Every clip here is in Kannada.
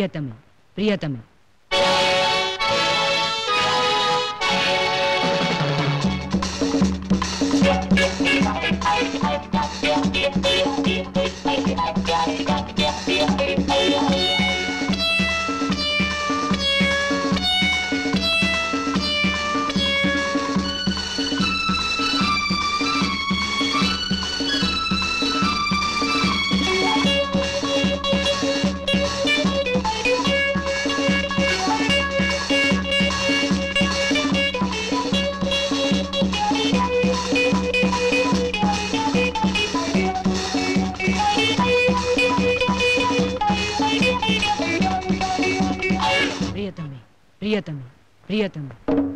ಪ್ರಿಯತಮೆ ಪ್ರಿಯತಮೆ ಪ್ರಿಯತಮೆ ಪ್ರಿಯತಮೆ ಪ್ರಿಯತಮೆ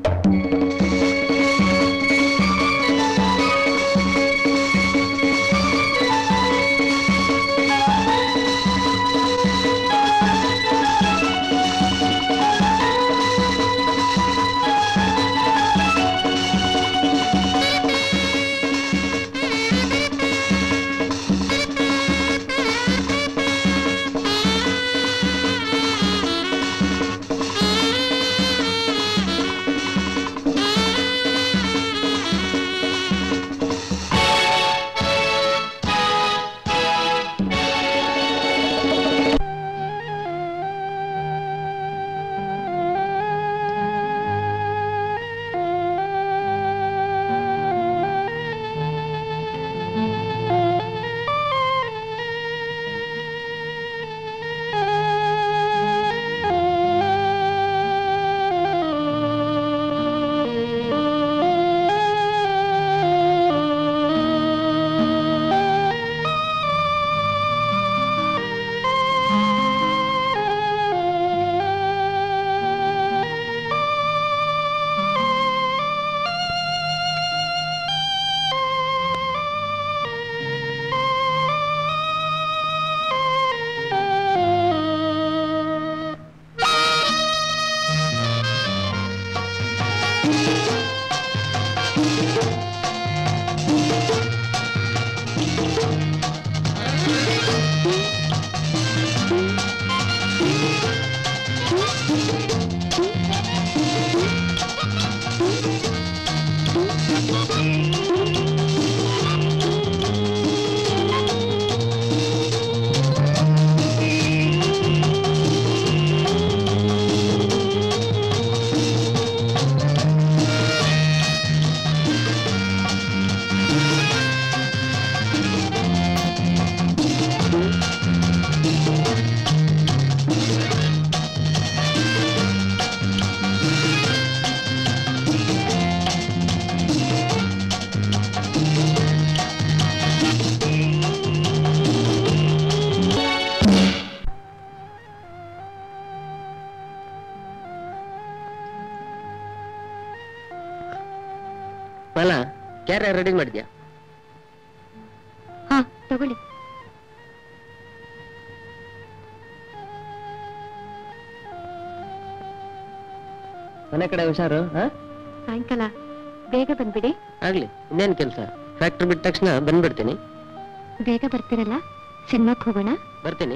ಮಾಲ ಕ್ಯಾರ ರೆಡಿ ಮಾಡಿದ್ಯಾ ಹಾ ತಗೊಳ್ಳಿ ಮನೆ ಕಡೆ ಹುಷಾರು ಹಾ ಸಾಯಂಕಾಲ ಬೇಗ ಬಂದ್ಬಿಡಿ ಆಗ್ಲಿ ಇನ್ನೇನ್ ಕೆಲಸ ಫ್ಯಾಕ್ಟ್ರಿ ಬಿಟ್ಟ ತಕ್ಷಣ ಬಂದ್ಬಿಡ್ತೀನಿ ಬೇಗ ಬರ್ತೀರಲ್ಲ ಸಿನಿಮಾಕ್ ಹೋಗೋಣ ಬರ್ತೀನಿ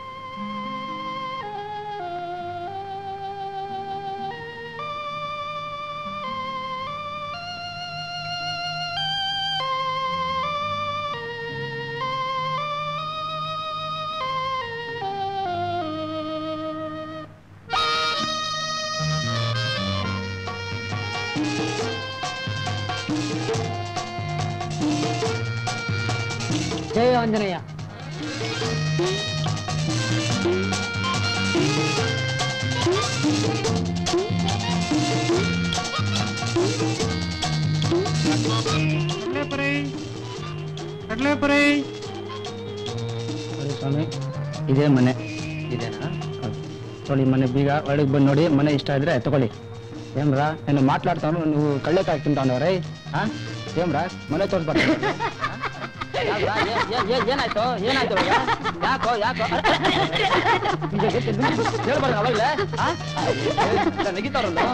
ಜಯ ಆಂಜನೇಯ ಸ್ವಾಮಿ ಇದೇ ಮನೆ ಇದೇನಾ ನೋಡಿ ಮನೆ ಬೀಗ ಒಳಗೆ ಬಂದು ನೋಡಿ ಮನೆ ಇಷ್ಟ ಇದ್ರೆ ತಗೊಳ್ಳಿ ಏಮ್ರಾ నేను మాట్లాడతాను నువ్వు కళ్ళే తాకుంటాను రై ఏమ్రా ಮನೆ ತೋರಿಸ್ಬಾರ್ದು ಏನಾಯ್ತು ಏನಾಯ್ತು ಇವಾಗ? ಯಾಕೋ ಯಾಕೋ ಹೇಳ್ಬಾರ್ದು ಅವಾಗಲೇ ನೆಗಿತಾರಲ್ಲ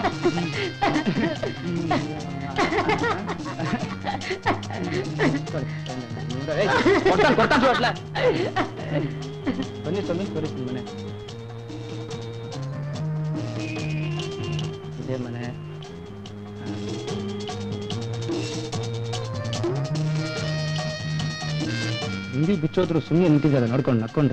ಕೊಡ್ತಾನೆ ಕೊಡ್ತಾನೆ ಅಟ್ಲ ಬನ್ನಿ ಸ್ವಾಮಿ ತೋರಿಸ್ತೀನಿ ಮನೆ ಇದೇ ಮನೆ ಹಿಂದಿ ಬಿಚ್ಚೋದ್ರು ಸುಮ್ಮನೆ ನಿಂತಿದ್ದಾರೆ ನೋಡ್ಕೊಂಡು ನಕ್ಕೊಂಡು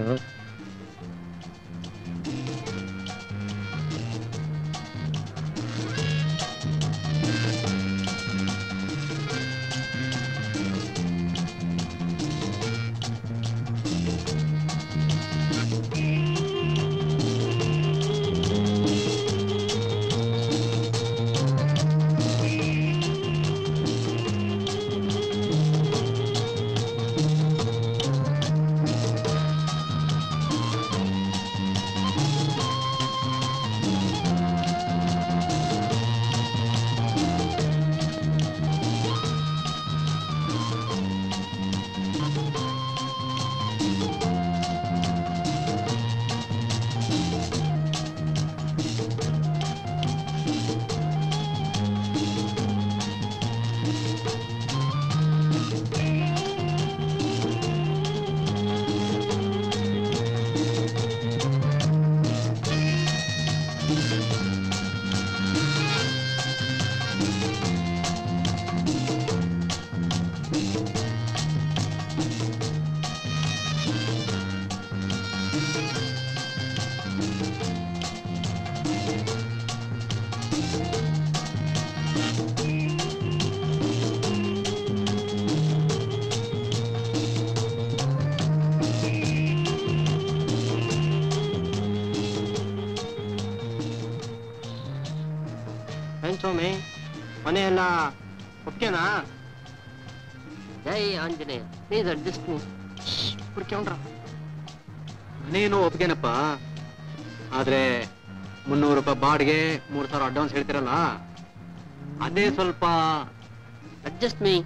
ಏನ್ ಸ್ವಾಮಿ ಮನೆಯೆಲ್ಲ ಒಪ್ಕೆನಾ ಜೈ ಆಂಜನೇಯ ಪ್ಲೀಸ್ ಅಡ್ಜಸ್ಟ್ ಮೀ ಹುಡ್ಕೊಂಡ್ರ ಮನೇನು ಒಪ್ಗೆನಪ್ಪ ಆದ್ರೆ ಮುನ್ನೂರು ರೂಪಾಯಿ ಬಾಡಿಗೆ ಮೂರ್ ಸಾವಿರ ಅಡ್ವಾನ್ಸ್ ಹೇಳ್ತಿರಲ್ಲ ಅದೇ ಸ್ವಲ್ಪ ಅಡ್ಜಸ್ಟ್ ಮೀ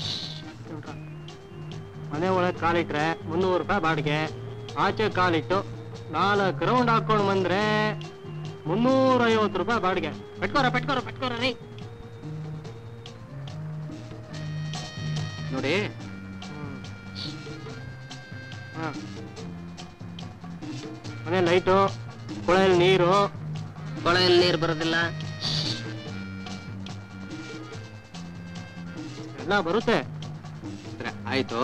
ಮನೆ ಒಳಗೆ ಕಾಲಿಟ್ರೆ ಮುನ್ನೂರು ರೂಪಾಯಿ ಬಾಡಿಗೆ ಆಚೆ ಕಾಲಿಟ್ಟು ನಾಲ್ಕು ರೌಂಡ್ ಹಾಕೊಂಡು ಬಂದ್ರೆ ಮುನ್ನೂರ ಐವತ್ತು ರೂಪಾಯಿ ಬಾಡಿಗೆ ಪೆಟ್ಕೋರ ಪೆಟ್ಕೋರ ಪೆಟ್ಕೋರ ರೀ ನೋಡಿ ಹಾ. ಮನೆ ಲೈಟು ಕೊಳೆಯಲ್ಲಿ ನೀರು ಕೊಳೆಯಲ್ಲಿ ನೀರು ಬರೋದಿಲ್ಲ ಎಲ್ಲ ಬರುತ್ತೆ ಸರಿ, ಆಯ್ತು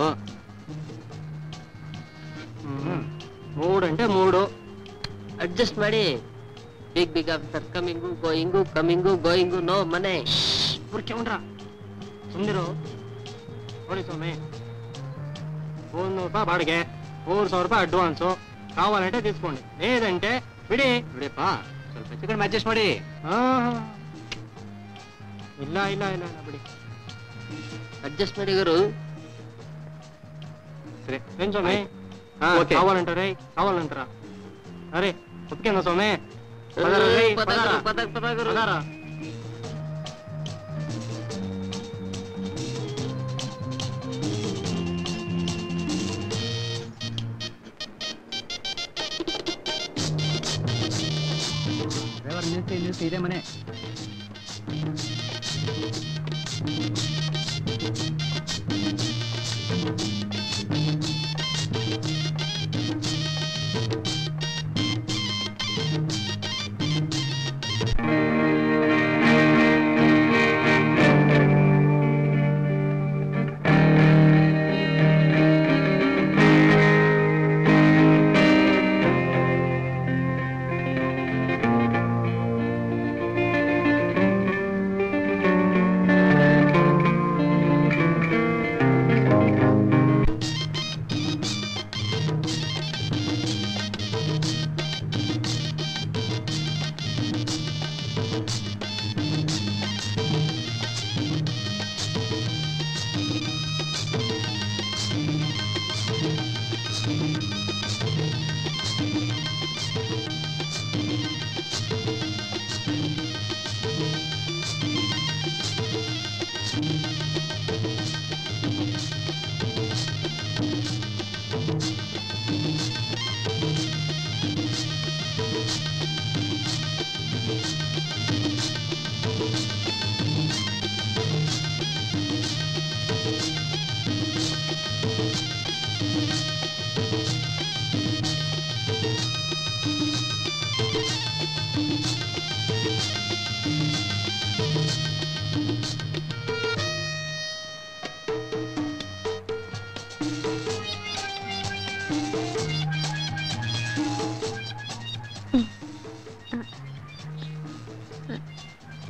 ಹ್ಮ್ ಮೂಡು ಗಂಟೆ ಮೂಡು ಅಡ್ಜಸ್ಟ್ ಮಾಡಿ big big officer coming going coming going no ಮನೆ ಹುರ್ಕೊಂಡ್ರ ಸುಮ್ನಿರು ನೋಡಿ ಸ್ವಾಮಿ ಮುನ್ನೂರು ರೂಪಾಯಿ ಬಾಡಿಗೆ ಮೂರು ಸಾವಿರ ರೂಪಾಯಿ ಅಡ್ವಾನ್ಸು ಕಾವಾలంటే తీసుకోండి లేదంటే ಬಿಡಿ ಬಿಡಿಯಪ್ಪ ಸ್ವಲ್ಪ ಹೆಚ್ಚು ಕಡಿಮೆ ಅಡ್ಜಸ್ಟ್ ಮಾಡಿ ಹಾ ಇಲ್ಲ ಇಲ್ಲ ಇಲ್ಲ ಇಲ್ಲ ಬಿಡಿ ಅಡ್ಜಸ್ಟ್ ಮಾಡಿ ಗುರು ಸರಿ ಏನ್ ಸ್ವಾಮಿ ಹಾ ಓಕೆ. కావాలంటారే కావాలంటారా అరే ఒప్పుకేనా స్వామి పదరా రేయ్, ಪದ పదరా. ಗುರು, ಪದ ಪದ ಗುರು. పదరా. ಡ್ರೈವರ್ ನಿಲ್ಸಿ ನಿಲ್ಸಿ ಇದೇ ಮನೆ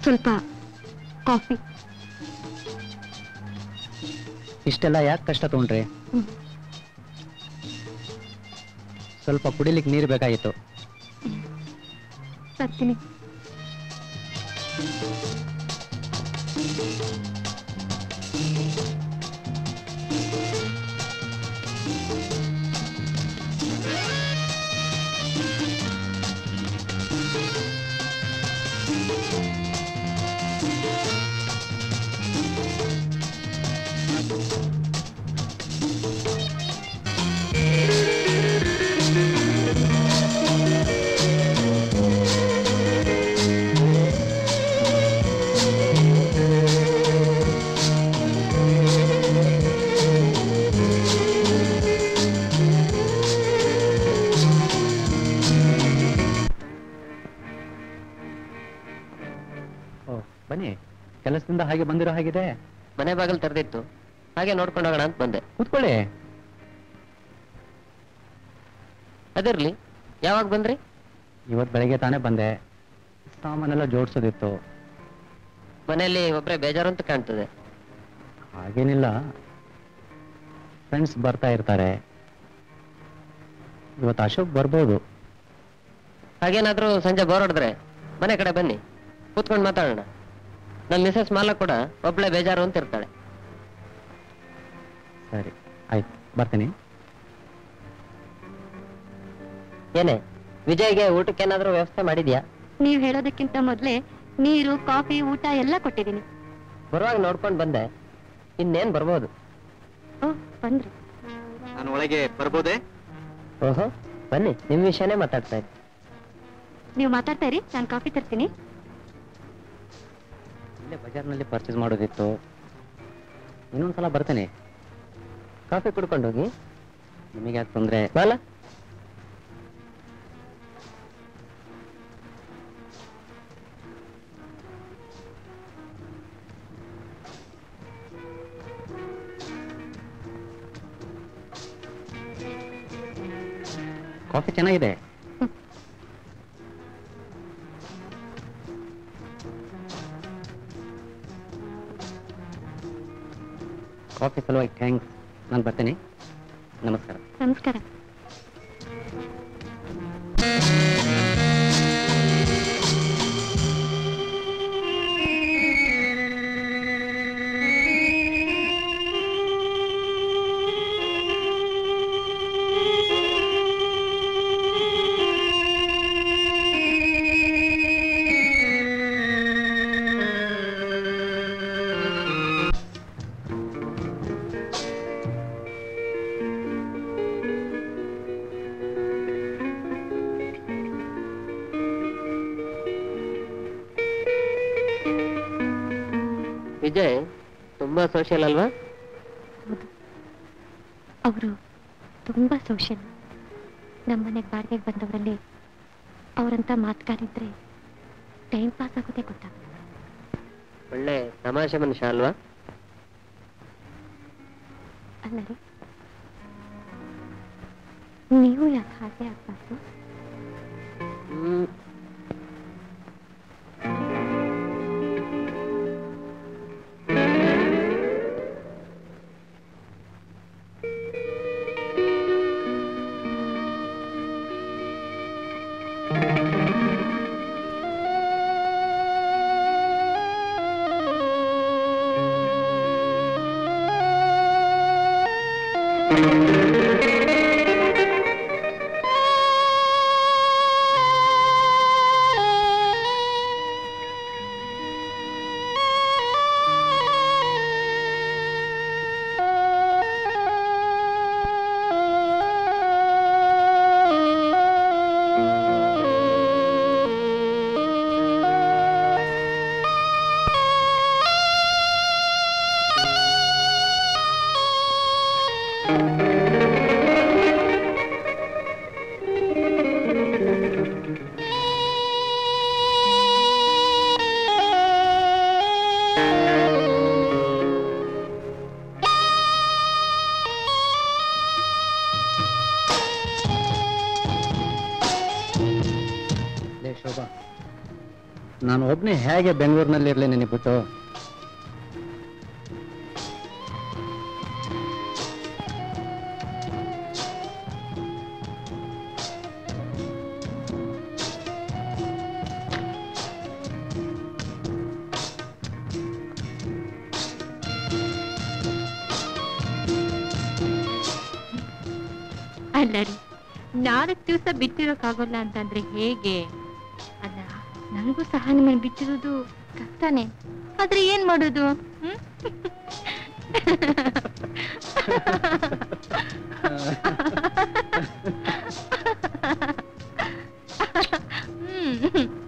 ಸ್ವಲ್ಪ ಕಾಫಿ ಇಷ್ಟೆಲ್ಲ ಯಾಕೆ ಕಷ್ಟ ತೊಗೊಂಡ್ರಿ ಹ್ಮ್. ಸ್ವಲ್ಪ ಕುಡಿಲಿಕ್ಕೆ ನೀರು ಬೇಕಾಗಿತ್ತು ತರ್ತೀನಿ ಓ ಬನ್ನಿ ಕೆಲಸದಿಂದ ಹಾಗೆ ಬಂದಿರೋ ಹಾಗಿದೆ ಮನೆ ಬಾಗಿಲು ತೆರೆದಿತ್ತು ಹಾಗೆ ನೋಡ್ಕೊಂಡು ಹೋಗೋಣ ಅಂತ ಬಂದೆ ಕೂತ್ಕೊಳ್ಳಿ ಅದಿರ್ಲಿ ಯಾವಾಗ ಬಂದ್ರಿ ಇವತ್ತು ಬೆಳಗ್ಗೆ ತಾನೇ ಬಂದೆ ಸಾಮಾನೆಲ್ಲ ಜೋಡಿಸೋದಿತ್ತು ಮನೆಯಲ್ಲಿ ಒಬ್ರೆ ಬೇಜಾರು ಅಂತ ಕಾಣ್ತದೆ ಹಾಗೇನಿಲ್ಲ ಫ್ರೆಂಡ್ಸ್ ಬರ್ತಾ ಇರ್ತಾರೆ ಇವತ್ತು ಅಶೋಕ್ ಬರ್ಬೋದು ಹಾಗೇನಾದ್ರೂ ಸಂಜೆ ಬೋರ್ ಹೊಡೆದ್ರೆ ಮನೆ ಕಡೆ ಬನ್ನಿ ಕೂತ್ಕೊಂಡು ಮಾತಾಡೋಣ ನಮ್ಮ ಮಿಸಸ್ ಮಾಲ ಕೂಡ ಒಬ್ಳೆ ಬೇಜಾರು ಅಂತ ಇರ್ತಾಳೆ ಸರಿ ಆಯ್ತು ಬರ್ತೀನಿ ಏನೇ ವಿಜಯ್ಗೆ ಊಟಕ್ಕೇನಾದ್ರೂ ವ್ಯವಸ್ಥೆ ಮಾಡಿದ್ಯಾ ನೀವು ಹೇಳೋದಕ್ಕಿಂತ ಮೊದಲೇ ನೀರು ಕಾಫಿ ಊಟ ಎಲ್ಲ ಕೊಟ್ಟಿದ್ದೀನಿ ಬರುವಾಗ ನೋಡ್ಕೊಂಡು ಬಂದೆ ಇನ್ನೇನ್ ಬರ್ಬೋದು ಓ ಬಂದ್ರು ನಾನು ಒಳಗೆ ಬರ್ಬೋದೇ ಓಹೋ ಬನ್ನಿ ನಿಮ್ ವಿಷಯನೇ ಮಾತಾಡ್ತಾ ಇದ್ದೆ ನೀವು ಮಾತಾಡ್ತಾ ಇರಿ ನಾನು ಕಾಫಿ ತರ್ತೀನಿ ಇಲ್ಲೇ ಬಜಾರ್ನಲ್ಲಿ ಪರ್ಚೇಸ್ ಮಾಡೋದಿತ್ತು ಇನ್ನೊಂದ್ಸಲ ಬರ್ತೇನೆ ಕಾಫಿ ಕುಡ್ಕೊಂಡು ಹೋಗಿ ನಿಮಗೆ ಯಾಕೆ ತೊಂದರೆ ಬಾಲ ಕಾಫಿ ಚೆನ್ನಾಗಿದೆ ಕಾಫಿ ಸಲುವಾಗಿ ಥ್ಯಾಂಕ್ಸ್ ನಾನು ಬರ್ತೀನಿ ನಮಸ್ಕಾರ ನಮಸ್ಕಾರ ವಿಜಯ್ ತುಂಬಾ ಸೋಷಿಯಲ್ ಅಲ್ವಾ ಹೌದು ಅವರು ತುಂಬಾ ಸೋಷಿಯಲ್ ನಮ್ಮನೆಗೆ ಬಾಡಿಗೆಗೆ ಬಂದವರಲ್ಲಿ ಅವರಂತ ಮಾತುಗಾರಿದ್ರೆ ಟೈಮ್ ಪಾಸ್ ಆಗೋದೇ ಗೊತ್ತಾಗಲ್ಲ ಒಳ್ಳೆ ತಮಾಷೆ ಮನುಷ್ಯ ಅಲ್ವಾ ಅಲ್ಲ ರೀ ನೀವು ಯಾಕೆ ಹಾಗೆ ಆಗ್ಬಾರ್ದು ಹ್ಮ್ ಆ ನಾನು ಒಬ್ಬನೇ ಹೇಗೆ ಬೆಂಗಳೂರಿನಲ್ಲಿ ಇರಲಿ ನಿನಗೆ ಬಿಟ್ಟು ಅಲ್ಲ ರೀ ನಾಲ್ಕು ದಿವಸ ಬಿಟ್ಟಿರೋಕ್ಕಾಗೋಲ್ಲ ಅಂತಂದ್ರೆ ಹೇಗೆ ಅಲ್ಲ ನನಗೂ ಸಹ ನಿಮ್ಮನ್ನು ಬಿಟ್ಟಿರೋದು ಕಷ್ಟನೇ ಆದ್ರೆ ಏನ್ ಮಾಡೋದು ಹ್ಮ್? ಹ್ಮ್.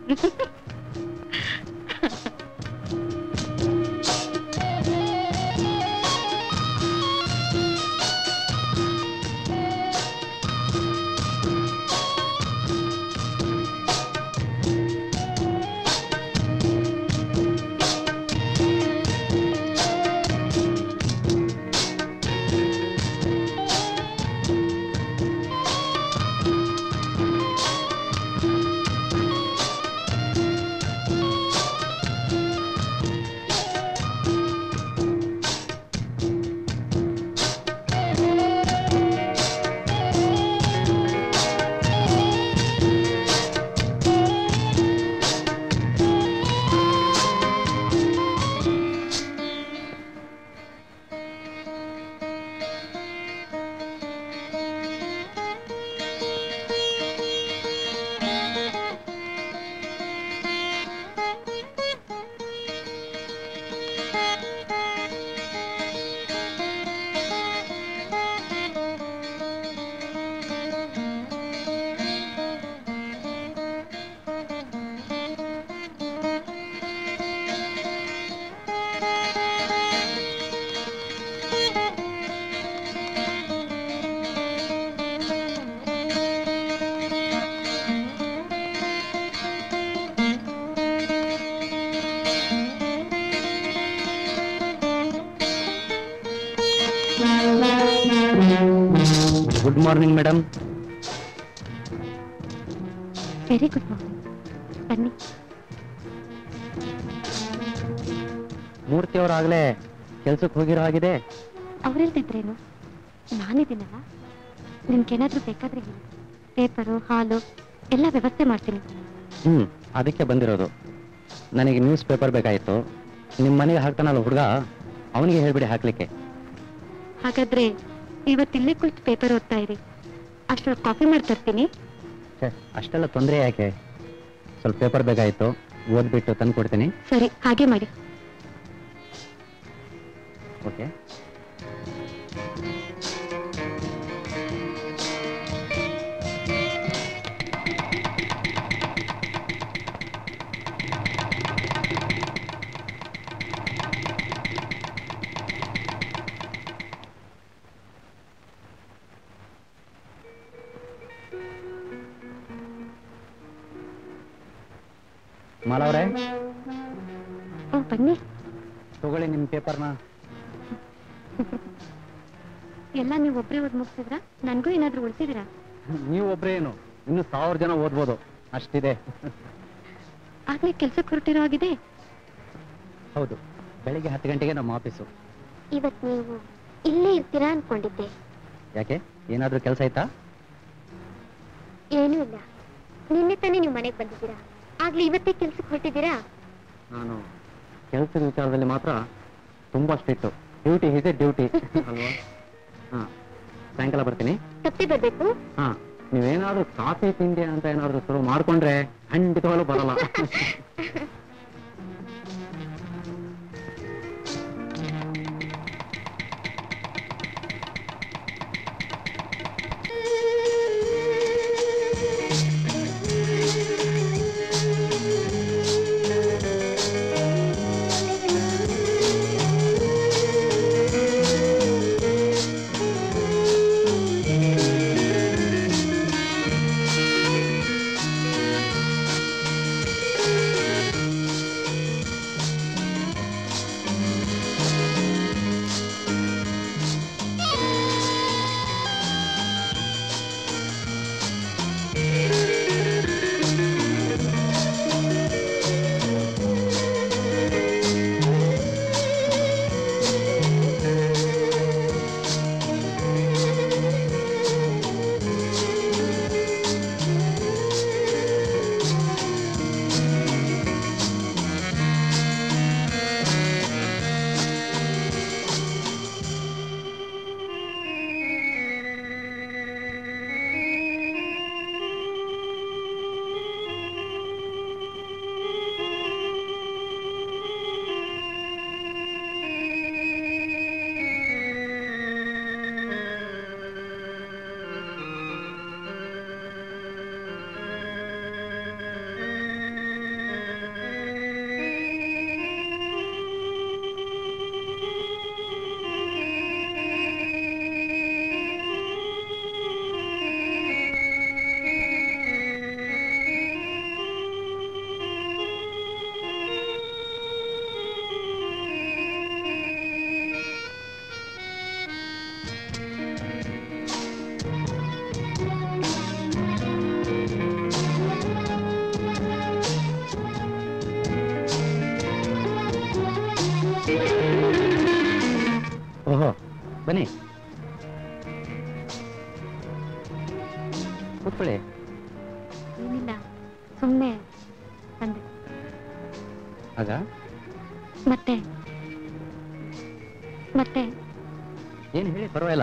Good morning madam very good morning ಬನ್ನಿ ಮೂರ್ತಿ ಅವರಾಗಲೇ ಕೆಲ್ಸಕ್ಕೆ ಹೋಗಿರೋ ಆಗಿದೆ ಅವ್ರೆಲ್ದಿದ್ರೇನು ನಾನಿದ್ದೀನಲ್ಲ ನಿಮ್ಗೇನಾದ್ರೂ ಬೇಕಾದ್ರೆ ಹೇಳಿ ಪೇಪರು ಹಾಲು ಎಲ್ಲ ವ್ಯವಸ್ಥೆ ಮಾಡ್ತೀನಿ ಹ್ಮ್ ಅದಕ್ಕೆ ಬಂದಿರೋದು ನನಗೆ ನ್ಯೂಸ್ ಪೇಪರ್ ಬೇಕಾಯಿತು ನಿಮ್ಮ ಮನೆಗೆ ಹಾಕ್ತಾನಲ್ಲ ಹುಡುಗ ಅವನಿಗೆ ಹೇಳ್ಬಿಡಿ ಹಾಕ್ಲಿಕ್ಕೆ ಹಾಗಾದ್ರೆ ಇವತ್ತಿಲ್ಲೇ ಕುಳಿತು ಪೇಪರ್ ಓದ್ತಾ ಇರಿ ಅಷ್ಟೊಳಗೆ ಕಾಫಿ ಮಾಡ್ತರ್ತೀನಿ ಛೆ, ಅಷ್ಟೆಲ್ಲ ತೊಂದರೆ ಯಾಕೆ ಸ್ವಲ್ಪ ಪೇಪರ್ ಬೇಕಾಯಿತು ಓದ್ಬಿಟ್ಟು ತಂದು ಕೊಡ್ತೀನಿ ಸರಿ ಹಾಗೆ ಮಾಡಿ ಓಕೆ ಮಾಲವ್ರೆ ಓ ಬನ್ನಿ ತಗೊಳ್ಳಿ ನಿಮ್ಮ ಪೇಪರ್ನ ಎಲ್ಲ ನೀವು ಒಬ್ಬರೇ ಓದ್ ಮುಗಿಸಿದ್ರಾ ನನಗೂ ಏನಾದ್ರೂ ಉಳಿಸಿದಿರಾ ನೀವು ಒಬ್ರೇ ಏನು ಇನ್ನು ಸಾವಿರ ಜನ ಓದ್ಬೋದು ಅಷ್ಟಿದೆ ಆಗ್ಲೇ ಕೆಲ್ಸಕ್ಕೆ ಹೊರಟಿರೋ ಆಗಿದೆ ಹೌದು ಬೆಳಿಗ್ಗೆ ಹತ್ತು ಗಂಟೆಗೆ ನಮ್ಮ ಆಫೀಸು ಇವತ್ತು ನೀವು ಇಲ್ಲೇ ಇರ್ತೀರಾ ಅನ್ಕೊಂಡಿದ್ದೆ ಯಾಕೆ ಏನಾದರೂ ಕೆಲಸ ಆಯ್ತಾ ಏನೂ ಇಲ್ಲ ನಿನ್ನೆ ತಾನೇ ನೀವು ಮನೆಗೆ ಬಂದಿದ್ದೀರಾ ಆಗ್ಲೇ ಇವತ್ತೇ ಕೆಲ್ಸಕ್ಕೆ ಹೊರಟಿದ್ದೀರಾ ನಾನು ಕೆಲಸದ ವಿಚಾರದಲ್ಲಿ ಮಾತ್ರ ತುಂಬಾ ಸ್ಟ್ರಿಕ್ಟು ಡ್ಯೂಟಿ ಇದೆ ಡ್ಯೂಟಿ ಅಲ್ವಾ ಹಾಂ ಸಾಯಂಕಾಲ ಬರ್ತೀನಿ ತಪ್ಪಿ ಬರ್ಬೇಕು ಹಾಂ ನೀವೇನಾದ್ರೂ ಕಾಫಿ ತಿಂಡಿ ಅಂತ ಏನಾದ್ರು ಶುರು ಮಾಡ್ಕೊಂಡ್ರೆ ಖಂಡಿತವಾಗ್ಲೂ ಬರಲ್ಲ ಓಹೋ ಬನ್ನಿ ಕೂತ್ಕೊಳ್ಳಿ ಏನಿಲ್ಲ ಸುಮ್ಮನೆ ಅಂದೆ ಆಗ ಮತ್ತೆ ಮತ್ತೆ ಏನು ಹೇಳಿ ಪರವಾಗಿಲ್ಲ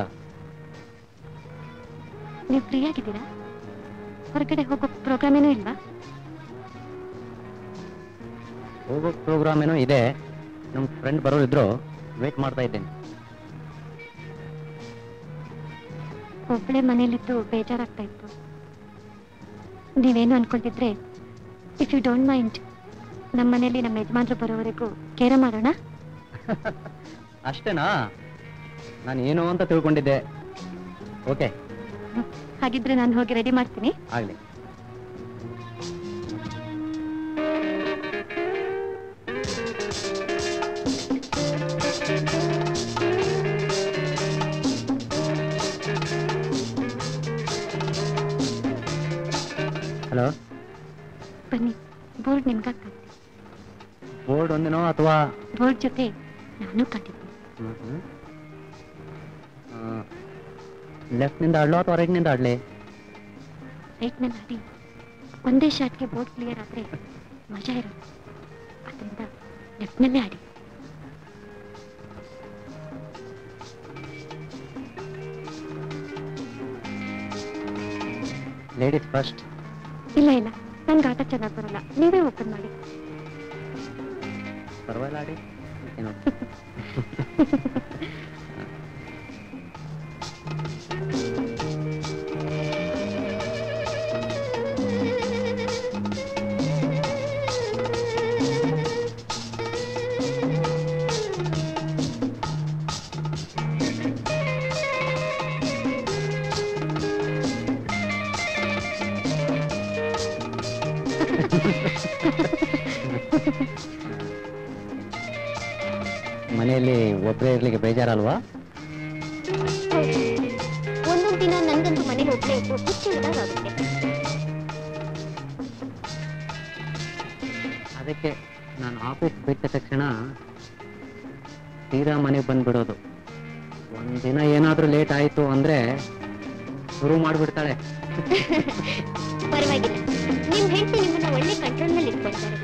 ನೀವು ಫ್ರೀ ಆಗಿದ್ದೀರಾ ಹೊರಗಡೆ ಹೋಗೋ ಪ್ರೋಗ್ರಾಮ್ ಏನೂ ಇಲ್ವಾ ಹೋಗೋ ಪ್ರೋಗ್ರಾಮ್ ಏನೋ ಇದೆ ನಮ್ಮ ಫ್ರೆಂಡ್ ಬರೋರಿದ್ರು ವೇಟ್ ಮಾಡ್ತಾ ಇದ್ದೇನೆ ಒಬ್ಬಳೆ ಮನೇಲಿದ್ದು ಬೇಜಾರಾಗ್ತಾ ಇತ್ತು ನೀವೇನು ಅನ್ಕೊಳ್ತಿದ್ರೆ ಇಫ್ ಯು ಡೋಂಟ್ ಮೈಂಡ್ ನಮ್ಮ ಮನೇಲಿ ನಮ್ಮ ಯಜಮಾನ್ರು ಬರೋವರೆಗೂ ಕೇರ ಮಾಡೋಣ ಅಷ್ಟೇನಾ ನಾನು ಏನು ಅಂತ ತಿಳ್ಕೊಂಡಿದ್ದೆ ಓಕೆ ಹಾಗಿದ್ರೆ ನಾನು ಹೋಗಿ ರೆಡಿ ಮಾಡ್ತೀನಿ ಆಗಲಿ ಹಲೋ ಬನ್ನಿ ಬೋರ್ಡ್ ನಿಮ್ಗಾಗ್ತದೆ ಬೋರ್ಡ್ ಒಂದೇನೋ ಅಥವಾ ಬೋರ್ಡ್ ಜೊತೆ ನಾನು ಕಂಡಿದ್ದೆ ಲೆಫ್ಟ್ನಿಂದ ಆಡ್ಲೋ ಅಥವಾ ರೈಟ್ನಿಂದ ಆಡ್ಲಿ ರೈಟ್ನಲ್ಲಿ ಆಡಿ ಒಂದೇ ಶಾಟ್ಗೆ ಬೋರ್ಡ್ ಕ್ಲಿಯರ್ ಆದ್ರೆ ಮಜಾ ಇರುತ್ತೆ ಅದರಿಂದ ಲೆಫ್ಟ್ನಲ್ಲೇ ಆಡಿ ಲೇಡೀಸ್ ಫಸ್ಟ್ ಇಲ್ಲ ಇಲ್ಲ ನನ್ಗೆ ಆಟ ಚೆನ್ನಾಗಿ ಬರಲ್ಲ ನೀವೇ ಓಪನ್ ಮಾಡಿ ಪರವಾಗಿಲ್ಲ ಆಡಿ ಏನು ಮನೆಯಲ್ಲಿ ಒಬ್ಬರೇ ಇರ್ಲಿಕ್ಕೆ ಬೇಜಾರಲ್ವಾ ಒಂದೊಂದು ದಿನ ನನ್ಗಂತೂ ಮನೇಲಿ ಒಬ್ಬಳೇ ಇದ್ದು ಹುಚ್ಚು ಹಿಡ್ದಾಗುತ್ತೆ ಅದಕ್ಕೆ ನಾನು ಆಫೀಸ್ ಬಿಟ್ಟ ತಕ್ಷಣ ತೀರಾ ಮನೆಗೆ ಬಂದ್ಬಿಡೋದು ಒಂದಿನ ಏನಾದರೂ ಲೇಟ್ ಆಯಿತು ಅಂದರೆ ಶುರು ಮಾಡಿಬಿಡ್ತಾಳೆ ಪರವಾಗಿಲ್ಲ ನಿಮ್ ಹೆಂಡತಿ ನಿಮ್ಮನ್ನ ಒಳ್ಳೆ ಕಂಟ್ರೋಲ್ ನಲ್ಲಿ ಇಟ್ಕೊಳ್ತಾರೆ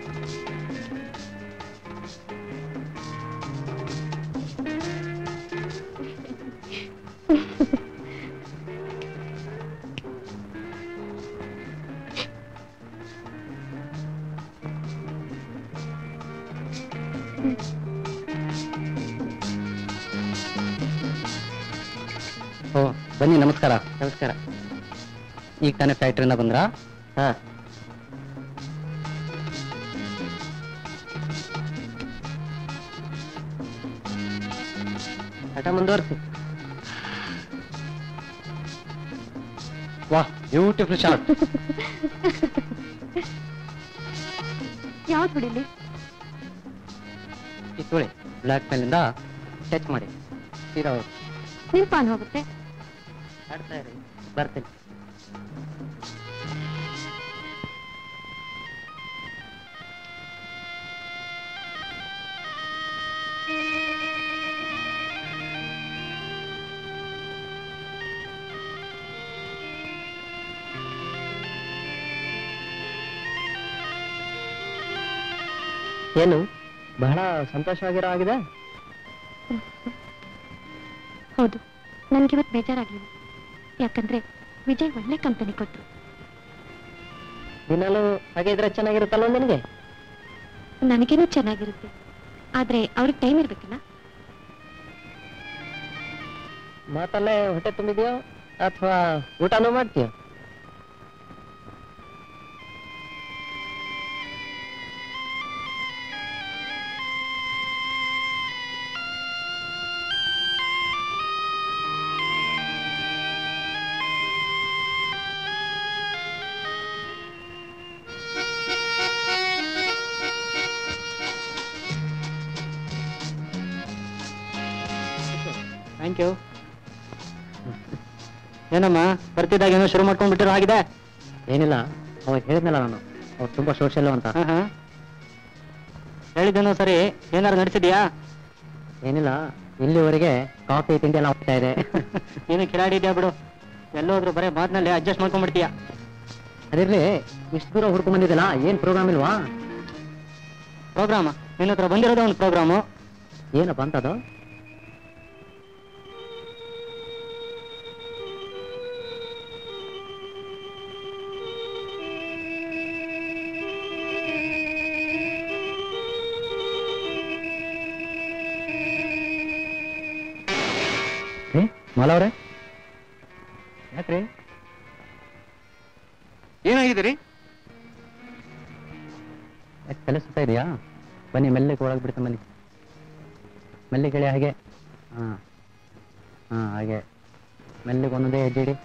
ಓ ಬನ್ನಿ ನಮಸ್ಕಾರ ನಮಸ್ಕಾರ ಈಗ ತಾನೇ ಫ್ಯಾಕ್ಟ್ರಿಯಿಂದ ಬಂದ್ರಾ ಹಾ ಹಠ ಮುಂದುವರ್ಸಿ ವಾಹ್ ಬ್ಯೂಟಿಫುಲ್ ಶಾರ್ಟ್ ಯಾವ್ದು ಹೊಡಿಲಿ ಕಿತ್ತೋಳಿ ಬ್ಲ್ಯಾಕ್ ಮೇಲಿಂದ ಟಚ್ ಮಾಡಿ ತೀರಾ ಹೋಗಿ ನಿಮ್ ಪಾನ್ ಹೋಗುತ್ತೆ ಆಡ್ತಾ ಇರಿ ಬರ್ತೀನಿ ಏನು ಬಹಳ ಸಂತೋಷವಾಗಿರೋ ಆಗಿದೆ ಹೌದು ನನ್ಗಿವತ್ತು ಬೇಜಾರಾಗ್ಲಿಲ್ಲ ಯಾಕಂದ್ರೆ ವಿಜಯ್ ಒಳ್ಳೆ ಕಂಪನಿ ಕೊಟ್ರು ದಿನಾಲು ಹಾಗೆ ಇದ್ರೆ ಚೆನ್ನಾಗಿರುತ್ತಲ್ವ ನಿನಗೆ ನನಗೇನೋ ಚೆನ್ನಾಗಿರುತ್ತೆ ಆದ್ರೆ ಅವ್ರಿಗೆ ಟೈಮ್ ಇರ್ಬೇಕಲ್ಲ ಮಾತಲ್ಲೇ ಹೊಟ್ಟೆ ತುಂಬಿದ್ಯೋ ಅಥವಾ ಊಟನೂ ಮಾಡ್ತೀಯೋ ಥ್ಯಾಂಕ್ ಯು ಏನಮ್ಮ ಬರ್ತಿದ್ದಾಗ ಏನೋ ಶುರು ಮಾಡ್ಕೊಂಡ್ಬಿಟ್ಟಿರೋ ಆಗಿದೆ ಏನಿಲ್ಲ ಅವಾಗ ಹೇಳಿದ್ನಲ್ಲ ನಾನು ಅವ್ರು ತುಂಬ ಸೋಷಿಯಲ್ ಅಂತ ಹಾ ಹಾ ಹೇಳಿದ್ದೇನೋ ಸರಿ ಏನಾರು ನಡೆಸಿದ್ಯಾ ಏನಿಲ್ಲ ಇಲ್ಲಿವರೆಗೆ ಕಾಫಿ ತಿಂಡಿ ಎಲ್ಲ ಹೋಗ್ತಾ ಇದೆ ನೀನು ಕಿರಾಡಿ ಇದೆಯಾ ಬಿಡು ಎಲ್ಲೋದ್ರು ಬರೀ ಮಾತಿನಲ್ಲಿ ಅಡ್ಜಸ್ಟ್ ಮಾಡ್ಕೊಂಡ್ಬಿಡ್ತೀಯ ಅದಿರ್ಲಿ ಇಷ್ಟು ದೂರ ಹುಡ್ಕೊಂಡ್ ಬಂದಿದ್ದಲ್ಲ ಏನ್ ಪ್ರೋಗ್ರಾಮ್ ಇಲ್ವಾ ಪ್ರೋಗ್ರಾಮ ನಿನ್ನ ಹತ್ರ ಬಂದಿರೋದೇ ಒಂದು ಪ್ರೋಗ್ರಾಮು ಏನಪ್ಪ ಅಂತದು ರೀ ಮಾಲವ್ರೆ ಯಾಕ್ರಿ ಏನಾಗಿದ್ದೀರಿ ಯಾಕೆ ತಲೆ ಸುತ್ತಾ ಇದೆಯಾ ಬನ್ನಿ ಮೆಲ್ಲಗೆ ಒಳಗೆ ಬಿಡ್ತಾನೆ ಬನ್ನಿ ಮೆಲ್ಲಿಗೆ ಹೇಳಿ ಹಾಗೆ ಹಾಂ ಹಾಂ ಹಾಗೆ ಮೆಲ್ಲಿಗೆ ಒಂದೊಂದೇ ಹೆಜ್ಜೆ ಇಡಿ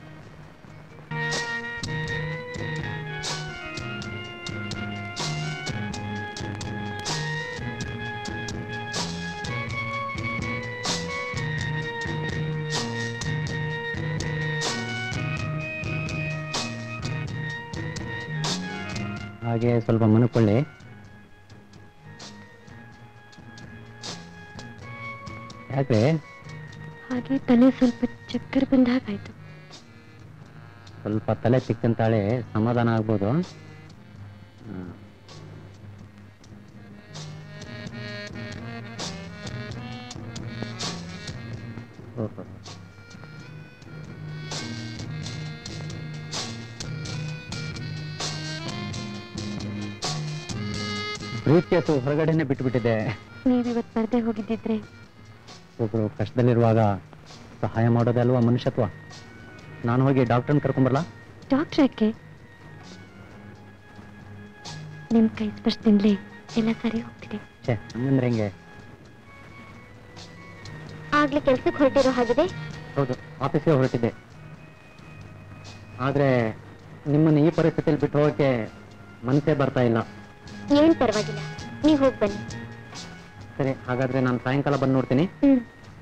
ಹಾಗೆ ಸ್ವಲ್ಪ ಮನುಕೊಳ್ಳಿ ಯಾಕೆ ಹಾಗೆ ತಲೆ ಸ್ವಲ್ಪ ಚಕ್ಕರ್ ಬಂದ ಹಾಗಾಯ್ತು ಸ್ವಲ್ಪ ತಲೆ ಚಿಕ್ಕಂತಾಳೆ ಸಮಾಧಾನ ಆಗ್ಬೋದು ಹ್ಮ್. ಓಹೋ. ಬ್ರೀಫ್ ಕೇಸು ಹೊರಗಡೆನೆ ಬಿಟ್ಬಿಟ್ಟಿದೆ ನೀವಿವತ್ತು ಬರ್ದೇ ಹೋಗಿದ್ದಿದ್ರೆ ಒಬ್ರು ಕಷ್ಟದಲ್ಲಿರುವಾಗ ಸಹಾಯ ಮಾಡೋದೇ ಅಲ್ವಾ ಮನುಷ್ಯತ್ವ ನಾನು ಹೋಗಿ ಡಾಕ್ಟರ್ನ ಕರ್ಕೊಂಬರ್ಲಾ ಡಾಕ್ಟ್ರ್ ಯಾಕೆ ನಿಮ್ ಕೈ ಸ್ಪರ್ಶದಿಂದಲೇ ಎಲ್ಲ ಸರಿ ಹೋಗ್ತಿದೆ ಛೇ ಹಂಗಂದ್ರೆ ಹೆಂಗೆ ಆಗ್ಲೇ ಕೆಲ್ಸಕ್ಕೆ ಹೊರಟಿರೋ ಹಾಗಿದೆ ಹೌದು ಆಫೀಸ್ಗೆ ಹೊರಟಿದ್ದೆ ಆದ್ರೆ ನಿಮ್ಮನ್ನು ಈ ಪರಿಸ್ಥಿತಿಯಲ್ಲಿ ಬಿಟ್ಟು ಹೋಗಕ್ಕೆ ಮನಸ್ಸೇ ಬರ್ತಾ ಇಲ್ಲ ಏನ್ ಪರವಾಗಿಲ್ಲ ನೀವ್ ಹೋಗಿ ಬನ್ನಿ ಸರಿ ಹಾಗಾದ್ರೆ ನಾನು ಸಾಯಂಕಾಲ ಬಂದು ನೋಡ್ತೀನಿ ಹ್ಮ್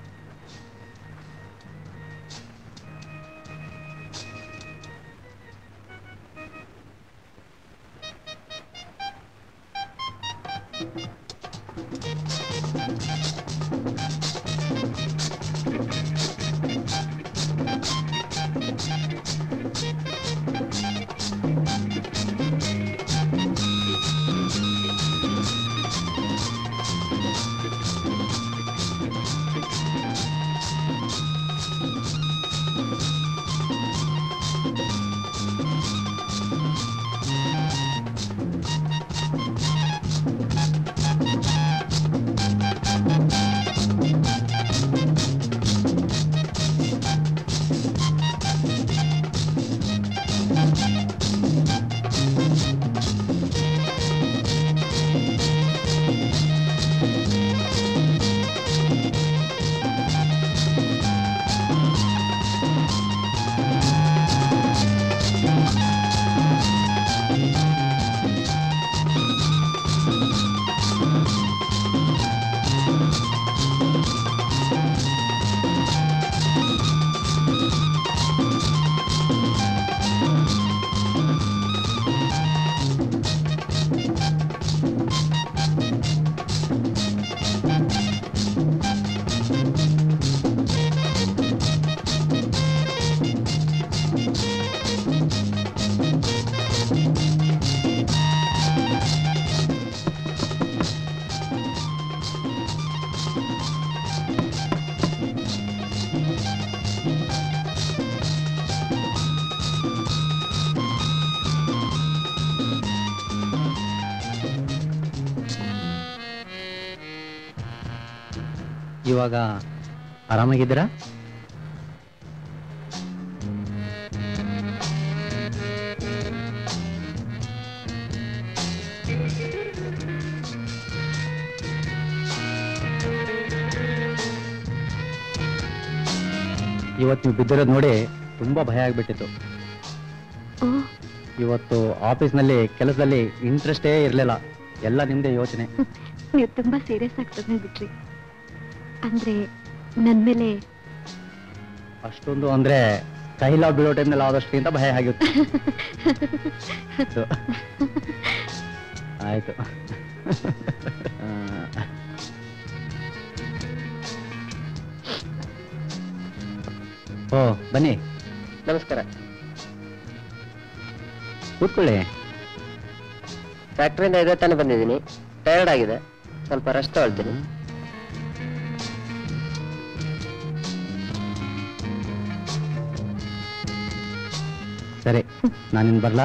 ಇವಾಗ ಆರಾಮಾಗಿದ್ದೀರಾ ಇವತ್ತು ನೀವು ಬಿದ್ದಿರೋದು ನೋಡಿ ತುಂಬಾ ಭಯ ಆಗ್ಬಿಟ್ಟಿತ್ತು ಓ ಇವತ್ತು ಆಫೀಸ್ನಲ್ಲಿ ಕೆಲಸದಲ್ಲಿ ಇಂಟ್ರೆಸ್ಟೇ ಇರಲಿಲ್ಲ ಎಲ್ಲ ನಿಮ್ದೇ ಯೋಚನೆ ನೀವು ತುಂಬಾ ಸೀರಿಯಸ್ ಆಗಿ ತಗೊಂಡ್ಬಿಟ್ರಿ ಅಂದ್ರೆ ನನ್ ಮೇಲೆ ಅಷ್ಟೊಂದು ಅಂದ್ರೆ ಕೈಲ ಬೀಳೋ ಟೈಮ್ನಲ್ಲಿ ಆದಷ್ಟು ಭಯ ಆಗಿತ್ತು ಆಯ್ತು ಆ, ಓ ಬನ್ನಿ ನಮಸ್ಕಾರ ಕೂತ್ಕೊಳ್ಳಿ ಫ್ಯಾಕ್ಟ್ರಿಯಿಂದ ಇದೇ ತಾನೇ ಬಂದಿದ್ದೀನಿ ಟಯರ್ಡ್ ಆಗಿದೆ ಸ್ವಲ್ಪ ರೆಸ್ಟ್ ತಗೊಳ್ತೀನಿ ಸರಿ ನಾನಿನ್ ಬರ್ಲಾ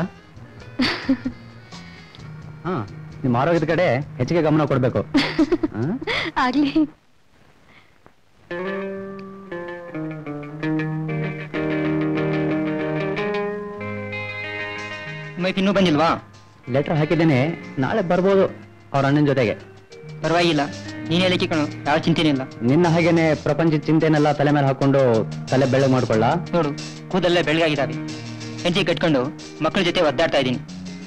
ಹಾ ನಿಮ್ಮ ಆರೋಗ್ಯದ ಕಡೆ ಹೆಚ್ಚಿಗೆ ಗಮನ ಕೊಡ್ಬೇಕು ಹಾ? ಆಗ್ಲಿ ಮೈಕ್ ಇನ್ನೂ ಬಂದಿಲ್ವಾ ಲೆಟರ್ ಹಾಕಿದ್ದೇನೆ ನಾಳೆ ಬರ್ಬೋದು ಅವ್ರ ಅಣ್ಣನ ಜೊತೆಗೆ ಪರವಾಗಿಲ್ಲ ನೀನೇ ಲೆಕ್ಕಿ ಕಣು ಯಾವ ಚಿಂತೆನೇ ಇಲ್ಲ ನಿನ್ನ ಹಾಗೇನೆ ಪ್ರಪಂಚದ ಚಿಂತೆನೆಲ್ಲ ತಲೆ ಮೇಲೆ ಹಾಕೊಂಡು ತಲೆ ಬೆಳ್ಳಗ್ ಮಾಡ್ಕೊಳ್ಳ ನೋಡು ಕೂದಲ್ಲೇ ಬೆಳಗಾಗಿದ್ದಾವೆ ಹೆಂಡತಿ ಕಟ್ಕೊಂಡು ಮಕ್ಕಳ ಜೊತೆ ಒದ್ದಾಡ್ತಾ ಇದ್ದೀನಿ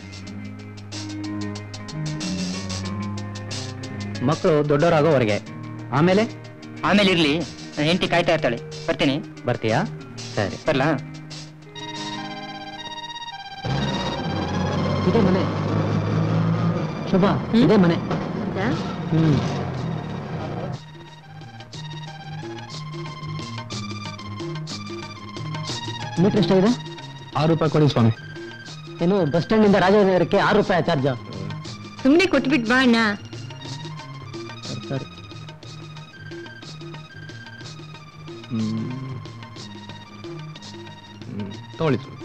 ಮಕ್ಕಳು ದೊಡ್ಡವರಾಗೋವರೆಗೆ ಆಮೇಲೆ ಆಮೇಲೆ ಇರ್ಲಿ ನನ್ನ ಹೆಂಡತಿ ಕಾಯ್ತಾ ಇರ್ತಾಳೆ ಬರ್ತೀನಿ ಬರ್ತೀಯಾ ಸರಿ ಬರ್ಲಾ ಇದೇ ಮನೆ ಶುಭ ಇದೇ ಮನೆ ಹ್ಮ್ ಮೀಟರ್ ಎಷ್ಟಾಗಿದೆ ಆರು ರೂಪಾಯಿ ಕೊಡಿ ಸ್ವಾಮಿ ಏನು ಬಸ್ ಸ್ಟ್ಯಾಂಡ್ ಇಂದ ರಾಜನಗರಕ್ಕೆ ಆರು ರೂಪಾಯಿ ಚಾರ್ಜ್ ಸುಮ್ಮನೆ ಕೊಟ್ಬಿಟ್ ಬಾ ಅಣ್ಣ ಸರಿ ತಗೊಳ್ಳಿ ಸ್ವಾಮಿ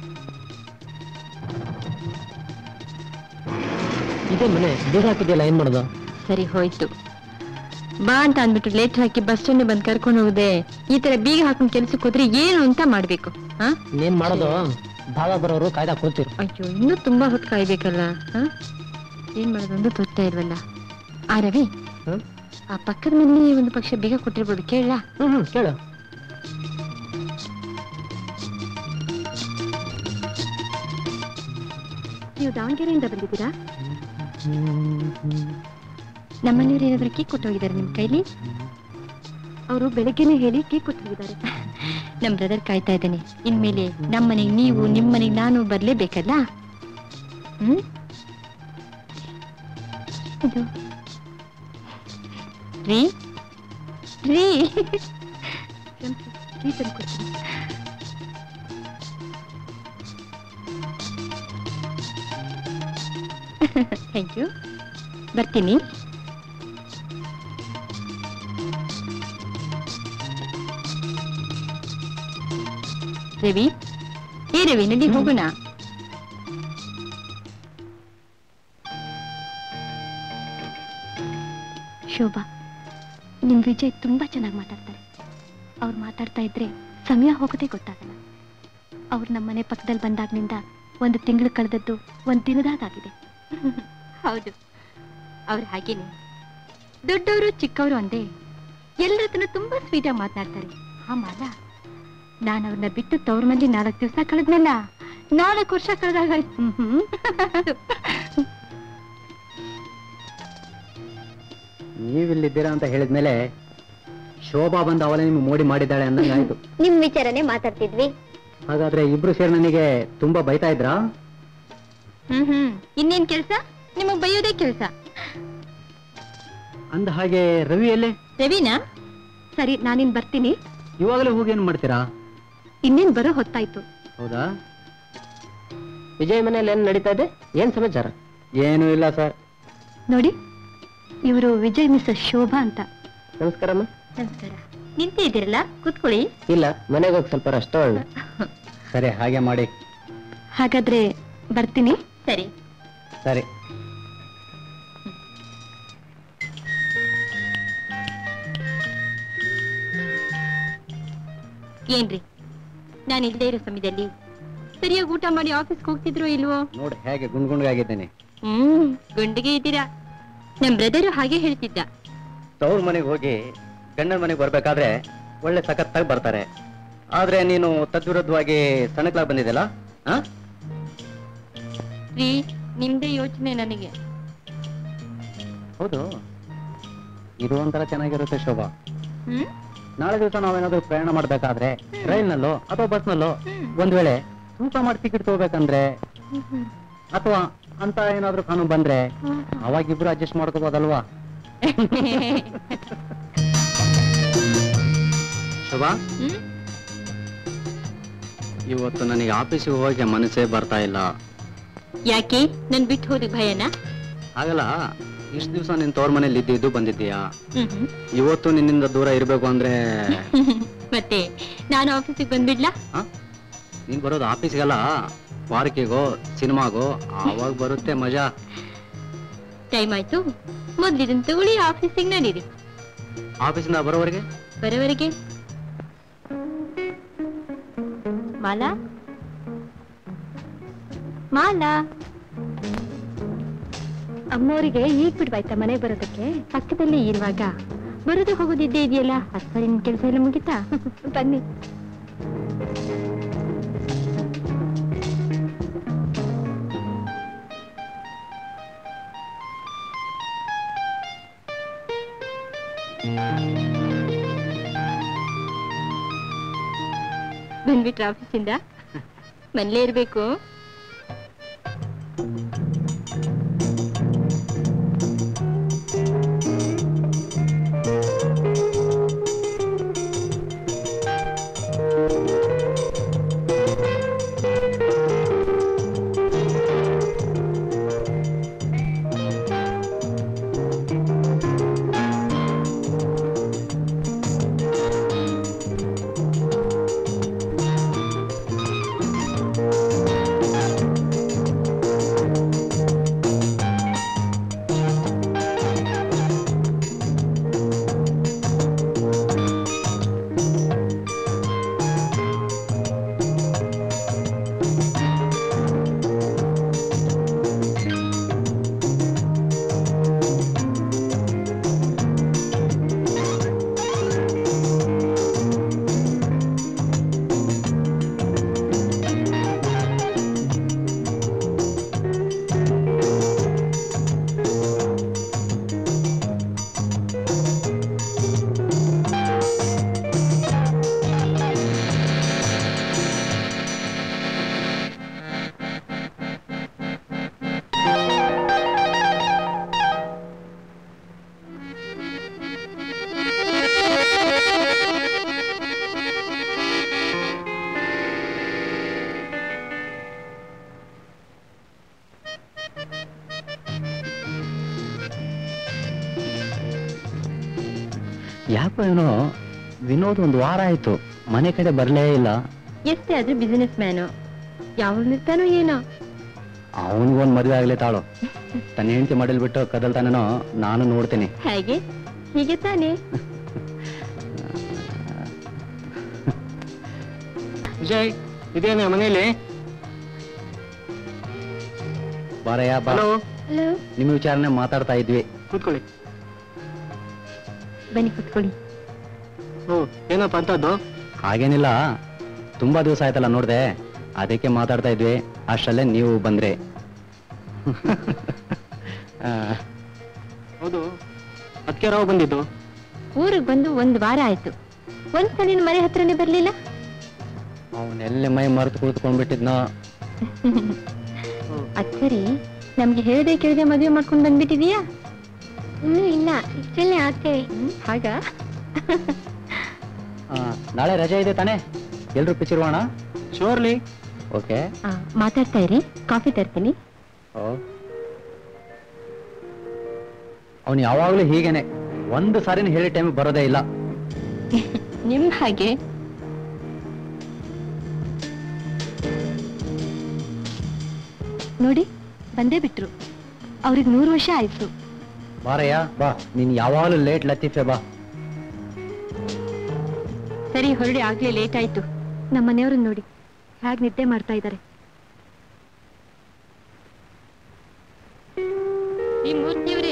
ಇದೇ ಮನೆ ಬೀಗ ಹಾಕಿದ್ಯಲ್ಲ ಏನ್ ಮಾಡೋದು ಸರಿ ಹೋಯ್ತು ಬಾ ಅಂತ ಅಂದ್ಬಿಟ್ಟು ಲೇಟ್ ಹಾಕಿ ಬಸ್ ಸ್ಟ್ಯಾಂಡ್ ಬಂದ್ ಕರ್ಕೊಂಡು ಹೋಗದೆ ಈ ತರ ಬೀಗ ಹಾಕೊಂಡ್ ಕೆಲ್ಸಕ್ಕೆ ಹೋದ್ರೆ ಏನು ಅಂತ ಮಾಡ್ಬೇಕು ಹಾ ಏನ್ ಮಾಡೋದು ಭಾವ ಬರೋರು ಕಾಯ್ದಾ ಕೂತಿರು ಅಯ್ಯೋ ಇನ್ನೂ ತುಂಬಾ ಹೊತ್ತು ಕಾಯ್ಬೇಕಲ್ಲ ಹಾ ಏನ್ ಮಾಡೋದು ಒಂದು ಗೊತ್ತಾ ಇಲ್ವಲ್ಲ ಆ ರವಿ ಹ್ಮ್? ಆ ಪಕ್ಕದ ಮನೆ ಒಂದು ಪಕ್ಷ ಬೀಗ ಕೊಟ್ಟಿರ್ಬೋದು ಕೇಳ ಹ್ಮ್ ಹ್ಮ್ ಕೇಳು ನೀವು ದಾವಣಗೆರೆಯಿಂದ ಬಂದಿದ್ದೀರಾ ನಮ್ಮನೆಯವ್ರು ಏನಾದ್ರು ಕೇಕ್ ಕೊಟ್ಟು ಹೋಗಿದ್ದಾರೆ ನಿಮ್ ಕೈಲಿ ಅವರು ಬೆಳಗ್ಗೆನೆ ಹೇಳಿ ಕೇಕ್ ಕೊಟ್ಟು ಹೋಗಿದ್ದಾರೆ ನಮ್ ಬ್ರದರ್ ಕಾಯ್ತಾ ಇದ್ದೇನೆ ಇನ್ಮೇಲೆ ನಮ್ಮ ಮನೆಗೆ ನೀವು ನಿಮ್ ಮನೆಗೆ ನಾನು ಬರ್ಲೇಬೇಕಲ್ಲ ಹ್ಮ್ ಇದು ರೀ ರೀ ರೀ ತಂದು ಕೊಡ್ತೀನಿ ಥ್ಯಾಂಕ್ ಯು ಬರ್ತೀನಿ ರವಿ ಏ ರವಿ ನಡಿ ಹೋಗೋಣ ಶೋಭಾ ನಿಮ್ ವಿಜಯ್ ತುಂಬಾ ಚೆನ್ನಾಗಿ ಮಾತಾಡ್ತಾರೆ ಅವ್ರು ಮಾತಾಡ್ತಾ ಇದ್ರೆ ಸಮಯ ಹೋಗೋದೇ ಗೊತ್ತಾಗಲ್ಲ ಅವ್ರು ನಮ್ಮ ಮನೆ ಪಕ್ಕದಲ್ಲಿ ಬಂದಾಗ್ನಿಂದ ಒಂದು ತಿಂಗಳು ಕಳೆದದ್ದು ಒಂದು ದಿನದಾಗಿದೆ ಹೌದು ಅವ್ರು ಹಾಗೇನೆ ದೊಡ್ಡವರು ಚಿಕ್ಕವರು ಅಂದೆ ಎಲ್ಲರತ್ರ ತುಂಬಾ ಸ್ವೀಟಾಗಿ ಮಾತನಾಡ್ತಾರೆ ಹಾ ಮಾಲ ನಾನು ಅವ್ರನ್ನ ಬಿಟ್ಟು ತವ್ರ ಮನೇಲಿ ನಾಲ್ಕು ದಿವಸ ಕಳೆದ್ನಲ್ಲ ನಾಲ್ಕು ವರ್ಷ ಕಳೆದಾಗ ನೀವಿಲ್ಲಿದ್ದೀರಾ ಅಂತ ಹೇಳಿದ್ಮೇಲೆ ಶೋಭಾ ಬಂದು ಅವಳೇ ನಿಮ್ಗೆ ಮೋಡಿ ಮಾಡಿದ್ದಾಳೆ ಅಂದಂಗೆ ಆಯ್ತು ನಿಮ್ ವಿಚಾರನೆ ಮಾತಾಡ್ತಿದ್ವಿ ಹಾಗಾದ್ರೆ ಇಬ್ರು ಸೇರಿ ನನಗೆ ತುಂಬಾ ಬೈತಾ ಇದ್ರಾ ಹ್ಮ್ ಹ್ಮ್ ಇನ್ನೇನ್ ಕೆಲ್ಸ ನಿಮಗ್ ಬೈಯೋದೇ ಕೆಲ್ಸ ಅಂದ ಹಾಗೆ ರವಿ ಎಲ್ಲೇ ರವಿನಾ ಸರಿ ನಾನಿನ್ ಬರ್ತೀನಿ ಇವಾಗಲೇ ಹೋಗಿ ಏನ್ ಮಾಡ್ತೀರಾ ಇನ್ನೇನ್ ಬರೋ ಹೊತ್ತಾಯ್ತು ಹೌದಾ ವಿಜಯ್ ಮನೇಲಿ ಏನ್ ನಡೀತಾ ಇದೆ ಏನ್ ಸಮಾಚಾರ ಏನೂ ಇಲ್ಲ ಸರ್ ನೋಡಿ ಇವರು ವಿಜಯ್ ಮಿಸಸ್ ಶೋಭಾ ಅಂತ ನಮಸ್ಕಾರಮ್ಮ ನಮಸ್ಕಾರ ನಿಂತೇ ಇದ್ದೀರಲ್ಲ ಕೂತ್ಕೊಳ್ಳಿ ಇಲ್ಲ ಮನೆಗೆ ಹೋಗಿ ಸ್ವಲ್ಪ ರೆಸ್ಟ್ ತಗೊಳ್ಳಿ ಸರಿ ಹಾಗೆ ಮಾಡಿ ಹಾಗಾದ್ರೆ ಬರ್ತೀನಿ ಸರಿ ಸರಿ ಏನ್ರಿ ನಾನು ಇಲ್ಲದೆ ಇರೋ ಸಮಯದಲ್ಲಿ ಸರಿಯಾಗಿ ಊಟ ಮಾಡಿ ಆಫೀಸ್ಗೆ ಹೋಗ್ತಿದ್ರು ಇಲ್ವೋ ನೋಡಿ ಹೇಗೆ ಗುಂಡ್ಗುಂಡ್ಗಾಗಿದ್ದೇನೆ ಹ್ಮ್ ಗುಂಡಿಗೆ ಇದ್ದೀರಾ ನಮ್ ಬ್ರದರು ಹಾಗೆ ಹೇಳ್ತಿದ್ದ ತವ್ರ ಮನೆಗೆ ಹೋಗಿ ಗಂಡನ ಮನೆಗೆ ಬರ್ಬೇಕಾದ್ರೆ ಒಳ್ಳೆ ಸಖತ್ತಾಗಿ ಬರ್ತಾರೆ ಆದ್ರೆ ನೀನು ತದ್ವಿರುದ್ಧವಾಗಿ ಸಣ್ಣಕ್ಲಾಗಿ ಬಂದಿದ್ದೆಲ್ಲ ಆ ರೀ ನಿಮ್ದೇ ಯೋಚನೆ ನನಗೆ ಹೌದು ಇದು ಒಂಥರ ಚೆನ್ನಾಗಿರುತ್ತೆ ಶೋಭಾ ಹ್ಮ್ ನಾಳೆ ದಿವಸ ನಾವೇನಾದ್ರೂ ಪ್ರಯಾಣ ಮಾಡ್ಬೇಕಾದ್ರೆ ರೈಲ್ನಲ್ಲೋ ಅಥವಾ ಬಸ್ನಲ್ಲೋ ಒಂದ್ ವೇಳೆ ತೂಕ ಮಾಡಿ ಟಿಕೆಟ್ ತಗೋಬೇಕಂದ್ರೆ ಅಥವಾ ಅಂತ ಏನಾದ್ರೂ ಕಾನೂನು ಬಂದ್ರೆ ಅವಾಗ ಇಬ್ರು ಅಡ್ಜಸ್ಟ್ ಮಾಡ್ಕೋಬೋದಲ್ವಾ ಶೋಭಾ ಇವತ್ತು ನನಗೆ ಆಫೀಸಿಗೆ ಹೋಗಿ ಮನಸ್ಸೇ ಬರ್ತಾ ಇಲ್ಲ ಯಾಕೆ ನನ್ ಬಿಟ್ಟು ಹೋದ ಭಯನಾ ಆಗಲ್ಲ ಇಷ್ಟು ದಿವಸ ನಿನ್ ತೋರ್ ಮನೇಲಿ ಇದ್ದಿದ್ದು ಬಂದಿದ್ದೀಯಾ ಇವತ್ತು ನಿನ್ನಿಂದ ದೂರ ಇರ್ಬೇಕು ಅಂದ್ರೆ ಮತ್ತೆ ನಾನು ಆಫೀಸಿಗೆ ಬಂದ್ಬಿಡ್ಲಾ ಆ? ನೀನ್ ಬರೋದು ಆಫೀಸ್ಗಲ್ಲ ಪಾರ್ಕಿಗೋ ಸಿನಿಮಾಗೋ ಆವಾಗ ಬರುತ್ತೆ ಮಜಾ ಟೈಮ್ ಆಯ್ತು ಮೊದ್ಲಿದನ್ ತಗೊಳ್ಳಿ ಆಫೀಸಿಗೆ ನಡೀರಿ ಆಫೀಸಿಂದ ಬರೋವರೆಗೆ ಬರೋವರೆಗೆ ಮಾಲಾ ಮಾಲಾ ಅಮ್ಮವರಿಗೆ ಈಗ ಬಿಡ್ವಾಯ್ತಾ ಮನೆ ಬರೋದಕ್ಕೆ ಪಕ್ಕದಲ್ಲೇ ಇರುವಾಗ ಬರೋದು ಹೋಗೋದಿದ್ದೇ ಇದೆಯಲ್ಲ ಹತ್ತು ನಿಮ್ ಕೆಲಸ ಎಲ್ಲ ಮುಗಿತಾ ಬನ್ನಿ ಬಂದ್ಬಿಟ್ರ ಆಫೀಸಿಂದ ಮನೇಲೇ ಇರ್ಬೇಕು ಯಾಕೋ ಏನೋ ವಿನೋದ್ ಒಂದು ವಾರ ಆಯ್ತು ಮನೆ ಕಡೆ ಬರ್ಲೇ ಇಲ್ಲ ಎಷ್ಟೇ ಆದ್ರೂ ಬಿಸಿನೆಸ್ ಮ್ಯಾನು ಯಾವಾಗ ನಿರ್ತಾನೋ ಏನೋ ಅವನಿಗೊಂದು ಮದುವೆ ಆಗ್ಲೇ ತಾಳು ತನ್ನ ಹೆಂಡತಿ ಮಡಲ್ ಬಿಟ್ಟು ಕದಲ್ತಾನೇನೋ ನಾನು ನೋಡ್ತೀನಿ ಹೇಗೆ ಹೀಗೆ ತಾನೇ ವಿಜಯ್ ಇದೇನೆ ಮನೇಲಿ ಬಾರಯ್ಯ ಬಾ ಹಲೋ ಹಲೋ ನಿಮ್ಮ ವಿಚಾರನೆ ಮಾತಾಡ್ತಾ ಇದ್ವಿ ಕೂತ್ಕೊಳ್ಳಿ ಬನ್ನಿ ಕುತ್ಕೊಳ್ಳಿ ಓ ಏನಪ್ಪ ಅಂತದ್ದು ಹಾಗೇನಿಲ್ಲ ತುಂಬಾ ದಿವಸ ಆಯ್ತಲ್ಲ ನೋಡ್ದೆ ಅದಕ್ಕೆ ಮಾತಾಡ್ತಾ ಇದ್ವಿ ಅಷ್ಟರಲ್ಲೇ ನೀವು ಬಂದ್ರಿ ಆ, ಹೌದು ಅದಕ್ಕೆ ರಾವ್ ಬಂದಿದ್ದು ಊರಿಗೆ ಬಂದು ಒಂದ್ ವಾರ ಆಯ್ತು ಒಂದ್ಸಲ ನಿನ್ ಮನೆ ಹತ್ರನೇ ಬರ್ಲಿಲ್ಲ ಅವನೆಲ್ಲಿ ಮೈ ಮರೆತು ಕೂತ್ಕೊಂಡ್ಬಿಟ್ಟಿದ್ನೋ ಅದ್ ಸರಿ ನಮ್ಗೆ ಹೇಳ್ದೆ ಕೇಳ್ದೆ ಮದುವೆ ಮಾಡ್ಕೊಂಡು ಬಂದ್ಬಿಟ್ಟಿದೀಯಾ ಇನ್ನೂ ಇಲ್ಲ ಇಷ್ಟಲ್ಲೇ ಆಗ್ತೇವೆ ಹಾಗ ಆ, ನಾಳೆ ರಜೆ ಇದೆ ತಾನೇ ಎಲ್ರು ಪಿಕ್ಚರ್ ಹೋಗೋಣ ಶೋರ್ಲಿ ಓಕೆ ಆ, ಮಾತಾಡ್ತಾ ಇರಿ ಕಾಫಿ ತರ್ತೀನಿ ಅವನು ಯಾವಾಗ್ಲೂ ಹೀಗೇನೆ ಒಂದು ಸಾರಿನ ಹೇಳಿ ಟೈಮ್ ಬರೋದೇ ಇಲ್ಲ ನಿಮ್ ಹಾಗೆ ನೋಡಿ ಬಂದೇ ಬಿಟ್ರು ಅವ್ರಿಗೆ ನೂರು ವರ್ಷ ಆಯ್ತು ಬಾರಯ್ಯ ಬಾ ನೀನ್ ಯಾವಾಗ್ಲೂ ಲೇಟ್ ಲತೀಫೆ ಬಾ ಸರಿ ಹೊರಡಿ ಆಗ್ಲೇ ಲೇಟ್ ಆಯ್ತು ನಮ್ಮ ಮನೆಯವ್ರನ್ನ ನೋಡಿ ಹೇಗ್ ನಿದ್ದೆ ಮಾಡ್ತಾ ಇದ್ದಾರೆ ಈ ಮೂರ್ತಿಯವ್ರೆ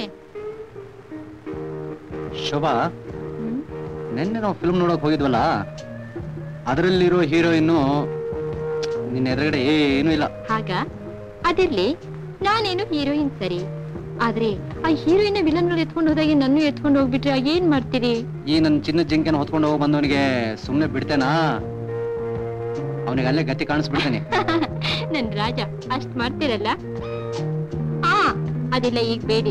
ಶೋಭಾ ನಿನ್ನೆ ನಾವು ಫಿಲ್ಮ್ ನೋಡಕ್ ಹೋಗಿದ್ವಲ್ಲ ಅದರಲ್ಲಿರೋ ಹೀರೋಯಿನ್ನು ನಿನ್ನ ಎದುರುಗಡೆ ಏನೂ ಇಲ್ಲ ಹಾಗ ಅದಿರ್ಲಿ ನಾನೇನು ಹೀರೋಯಿನ್ ಸರಿ ಆದ್ರೆ ಆ ಹೀರೋಯಿನ್ ವಿಲನ್ ಎತ್ಕೊಂಡು ಹೋದಾಗೆ ನನ್ನ ಎತ್ಕೊಂಡು ಹೋಗ್ಬಿಟ್ರೆ ಆಗ ಏನ್ ಮಾಡ್ತೀರಿ ಈ ನನ್ನ ಚಿನ್ನ ಜಿಂಕೆನ ಹೊತ್ಕೊಂಡು ಹೋಗಿ ಬಂದವನಿಗೆ ಸುಮ್ಮನೆ ಬಿಡ್ತೇನಾ ಅವನಿಗೆ ಅಲ್ಲೇ ಗತಿ ಕಾಣಿಸ್ಬಿಡ್ತೇನೆ ನನ್ ರಾಜ ಅಷ್ಟ್ ಮಾಡ್ತೀರಲ್ಲ ಅದೆಲ್ಲ ಈಗ ಬೇಡಿ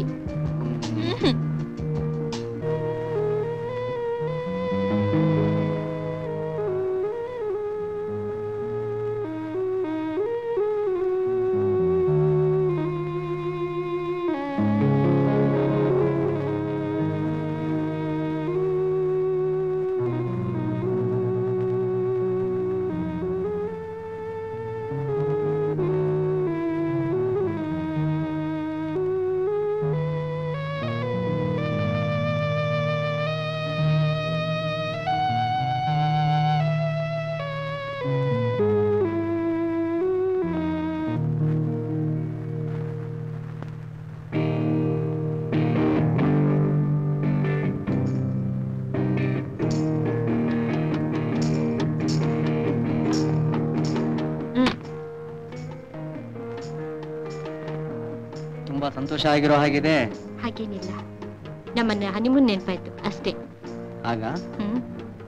ತುಂಬಾ ಸಂತೋಷ ಆಗಿರೋ ಹಾಗಿದೆ ಹಾಗೇನಿಲ್ಲ ನಮ್ಮನ್ನ ಹನಿಮೂನ್ ನೆನಪಾಯ್ತು ಅಷ್ಟೇ ಆಗ ಹ್ಮ್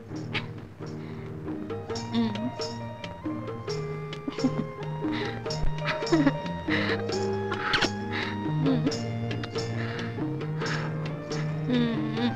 ಹ್ಮ್ ಹ್ಮ್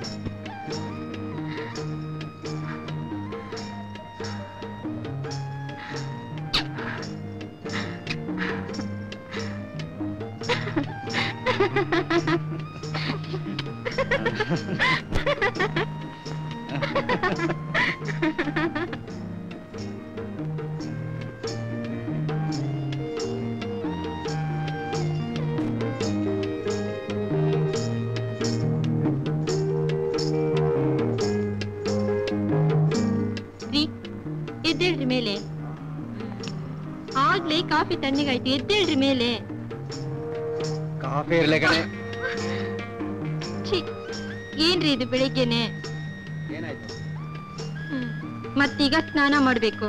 ರೀ ಎದ್ದೇಳ್ರಿ ಮೇಲೆ ಆಗ್ಲೇ ಕಾಫಿ ತಣ್ಣಗಾಯ್ತು ಎದ್ದೇಳ್ರಿ ಮೇಲೆ ಕಾಫಿ ಇರ್ಲೆ ಕಣೆ ಛೀ ಏನ್ರಿ ಇದು ಬೆಳಿಗ್ಗೆನೆ ಏನಾಯ್ತು ಹ್ಮ್. ಮತ್ತೀಗ ಸ್ನಾನ ಮಾಡ್ಬೇಕು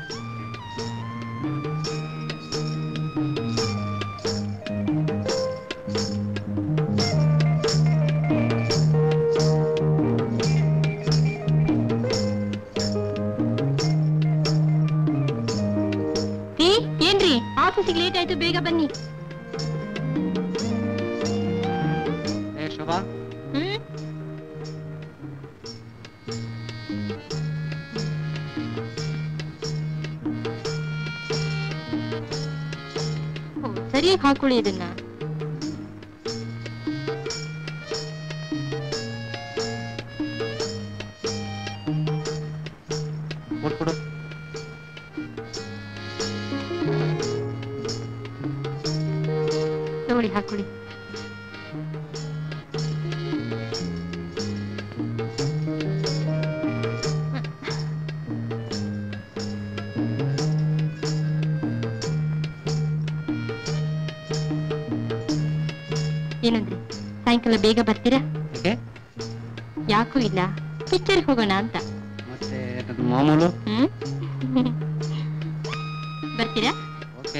ರೀ ಏನ್ರಿ ಆಫೀಸಿಗೆ ಲೇಟ್ ಆಯ್ತು ಬೇಗ ಬನ್ನಿ ಏ ಶೋಭಾ ಹ್ಮ್ ಓ, ಸರಿಯಾಗಿ ಹಾಕೊಳ್ಳಿ ಇದನ್ನ ಕೊಟ್ಬಿಡು ನೋಡಿ ಹಾಕೊಳ್ಳಿ ಏನಂದ್ರಿ ಸಾಯಂಕಾಲ ಬೇಗ ಬರ್ತೀರಾ ಯಾಕೆ ಯಾಕೂ ಇಲ್ಲ ಪಿಕ್ಚರ್ಗೆ ಹೋಗೋಣ ಅಂತ ಮತ್ತೆ ನನ್ನ ಮಾಮೂಲು ಹ್ಮ್ ಬರ್ತೀರಾ ಓಕೆ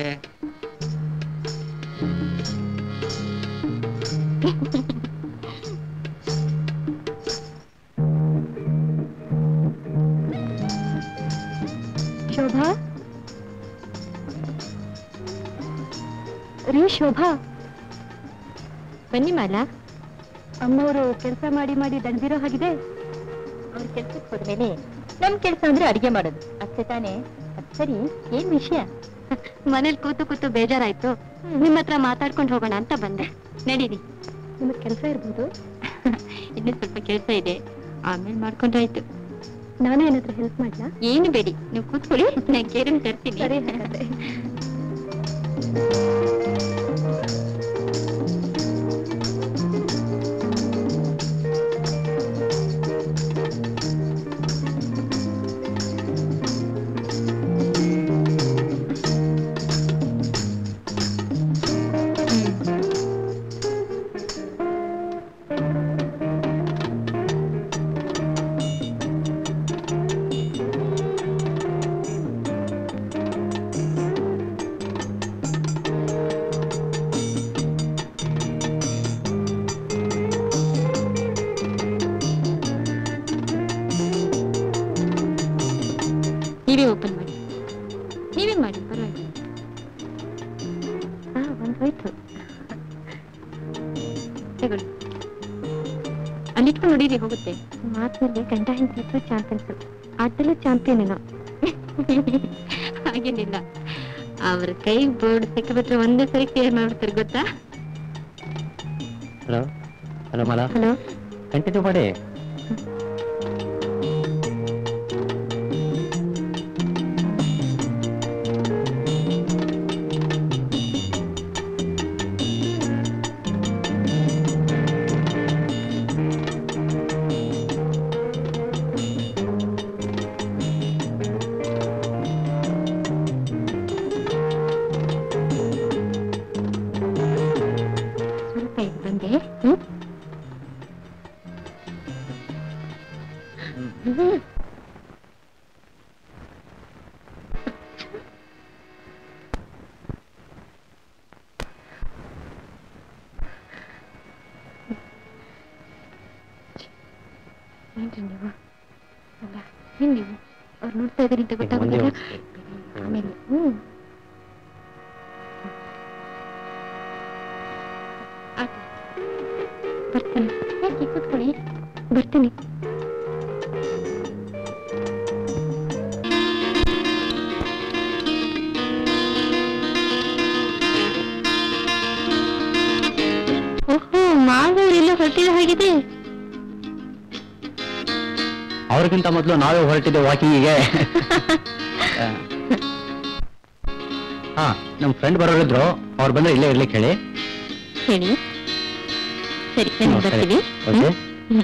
ಶೋಭಾ ರೀ ಶೋಭಾ ಬನ್ನಿ ಮಾಲಾ ಅಮ್ಮವರು ಕೆಲಸ ಮಾಡಿ ಮಾಡಿ ದಣಿದಿರೋ ಹಾಗಿದೆ ಅವ್ರ ಕೆಲ್ಸಕ್ಕೆ ಹೋದ್ಮೇಲೆ ನಮ್ ಕೆಲ್ಸ ಅಂದ್ರೆ ಅಡಿಗೆ ಮಾಡೋದು ಅಷ್ಟೇ ತಾನೇ ಅದ್ ಸರಿ ಏನ್ ವಿಷಯ ಮನೇಲಿ ಕೂತು ಕೂತು ಬೇಜಾರಾಯ್ತು ನಿಮ್ಮ ಹತ್ರ ಮಾತಾಡ್ಕೊಂಡು ಹೋಗೋಣ ಅಂತ ಬಂದೆ ನಡೀರಿ ನಿಮಗೆ ಕೆಲಸ ಇರ್ಬೋದು ಇನ್ನು ಸ್ವಲ್ಪ ಕೆಲ್ಸ ಇದೆ ಆಮೇಲೆ ಮಾಡ್ಕೊಂಡ್ರಾಯ್ತು ನಾನು ಏನಾದ್ರೂ ಹೆಲ್ಪ್ ಮಾಡ್ಲಾ ಏನು ಬೇಡಿ ನೀವು ಕೂತ್ಕೊಳ್ಳಿ ನಾನು ಕೇರನ್ ತರ್ತೀನಿ ಸರಿ ಹಾಗಾದ್ರೆ ನೀವೇ ಓಪನ್ ಮಾಡಿ ನೀವೇ ಮಾಡಿ ಪರವಾಗಿಲ್ಲ ಹಾ ಒಂದ್ ಹೋಯ್ತು ಅಲ್ಲಿ ಇಟ್ಕೊಂಡು ನೋಡಿರಿ ಹೋಗುತ್ತೆ ಮಾತಿನಲ್ಲಿ ಗಂಡ ಹೆಂಡತಿ ಚಾಂಪಿಯನ್ಸ್ ಆಟದಲ್ಲೂ ಚಾಂಪಿಯನ್ ಏನೋ ಹಾಗೇನಿಲ್ಲ ಅವ್ರ ಕೈ ಬೋರ್ಡ್ ಸಿಕ್ಕಿಬಿಟ್ರೆ ಒಂದೇ ಸರಿ ಕ್ಲಿಯರ್ ಮಾಡ್ಬಿಡ್ತಾರೆ ಗೊತ್ತಾ hello hello Mala hello continue ಮಾಡಿ ಸ್ವಲ್ಪ ಇದು ಬಂದೆ ಹ್ಮ್ ಏನ್ರಿ ನೀವು ಅಲ್ಲ ಏನ್ ನೀವು ಅವ್ರು ನೋಡ್ತಾ ಇದಾರೆ ಅಂತ ಈಗ ಮುಂದೆ ಗೊತ್ತಾಗೋದಿಲ್ಲ ಹೋಗ್ತೀವಿ. ಆಮೇಲೆ ಹ್ಮ್ ಆಯ್ತು. ಬರ್ತೀನಿ ಯಾಕೆ ಕೂತ್ಕೊಳ್ಳಿ ಬರ್ತೀನಿ ಓಹೋ ಮಾವರೆಲ್ಲ ಹೊರಟಿದ ಹಾಗಿದೆ ಅವ್ರಿಗಿಂತ ಮೊದಲು ನಾವೇ ಹೊರಟಿದ್ದೆ ವಾಕಿಂಗಿಗೆ ಹಾ ನಮ್ಮ ಫ್ರೆಂಡ್ ಬರೋರಿದ್ರು ಅವ್ರು ಬಂದ್ರೆ ಇಲ್ಲೇ ಇರ್ಲಿಕ್ಕೆ ಹೇಳಿ ಹೇಳಿ ಸರಿ ನಾನು ಸರಿ. ಬರ್ತೀನಿ ಓಕೆ ಹ್ಮ್.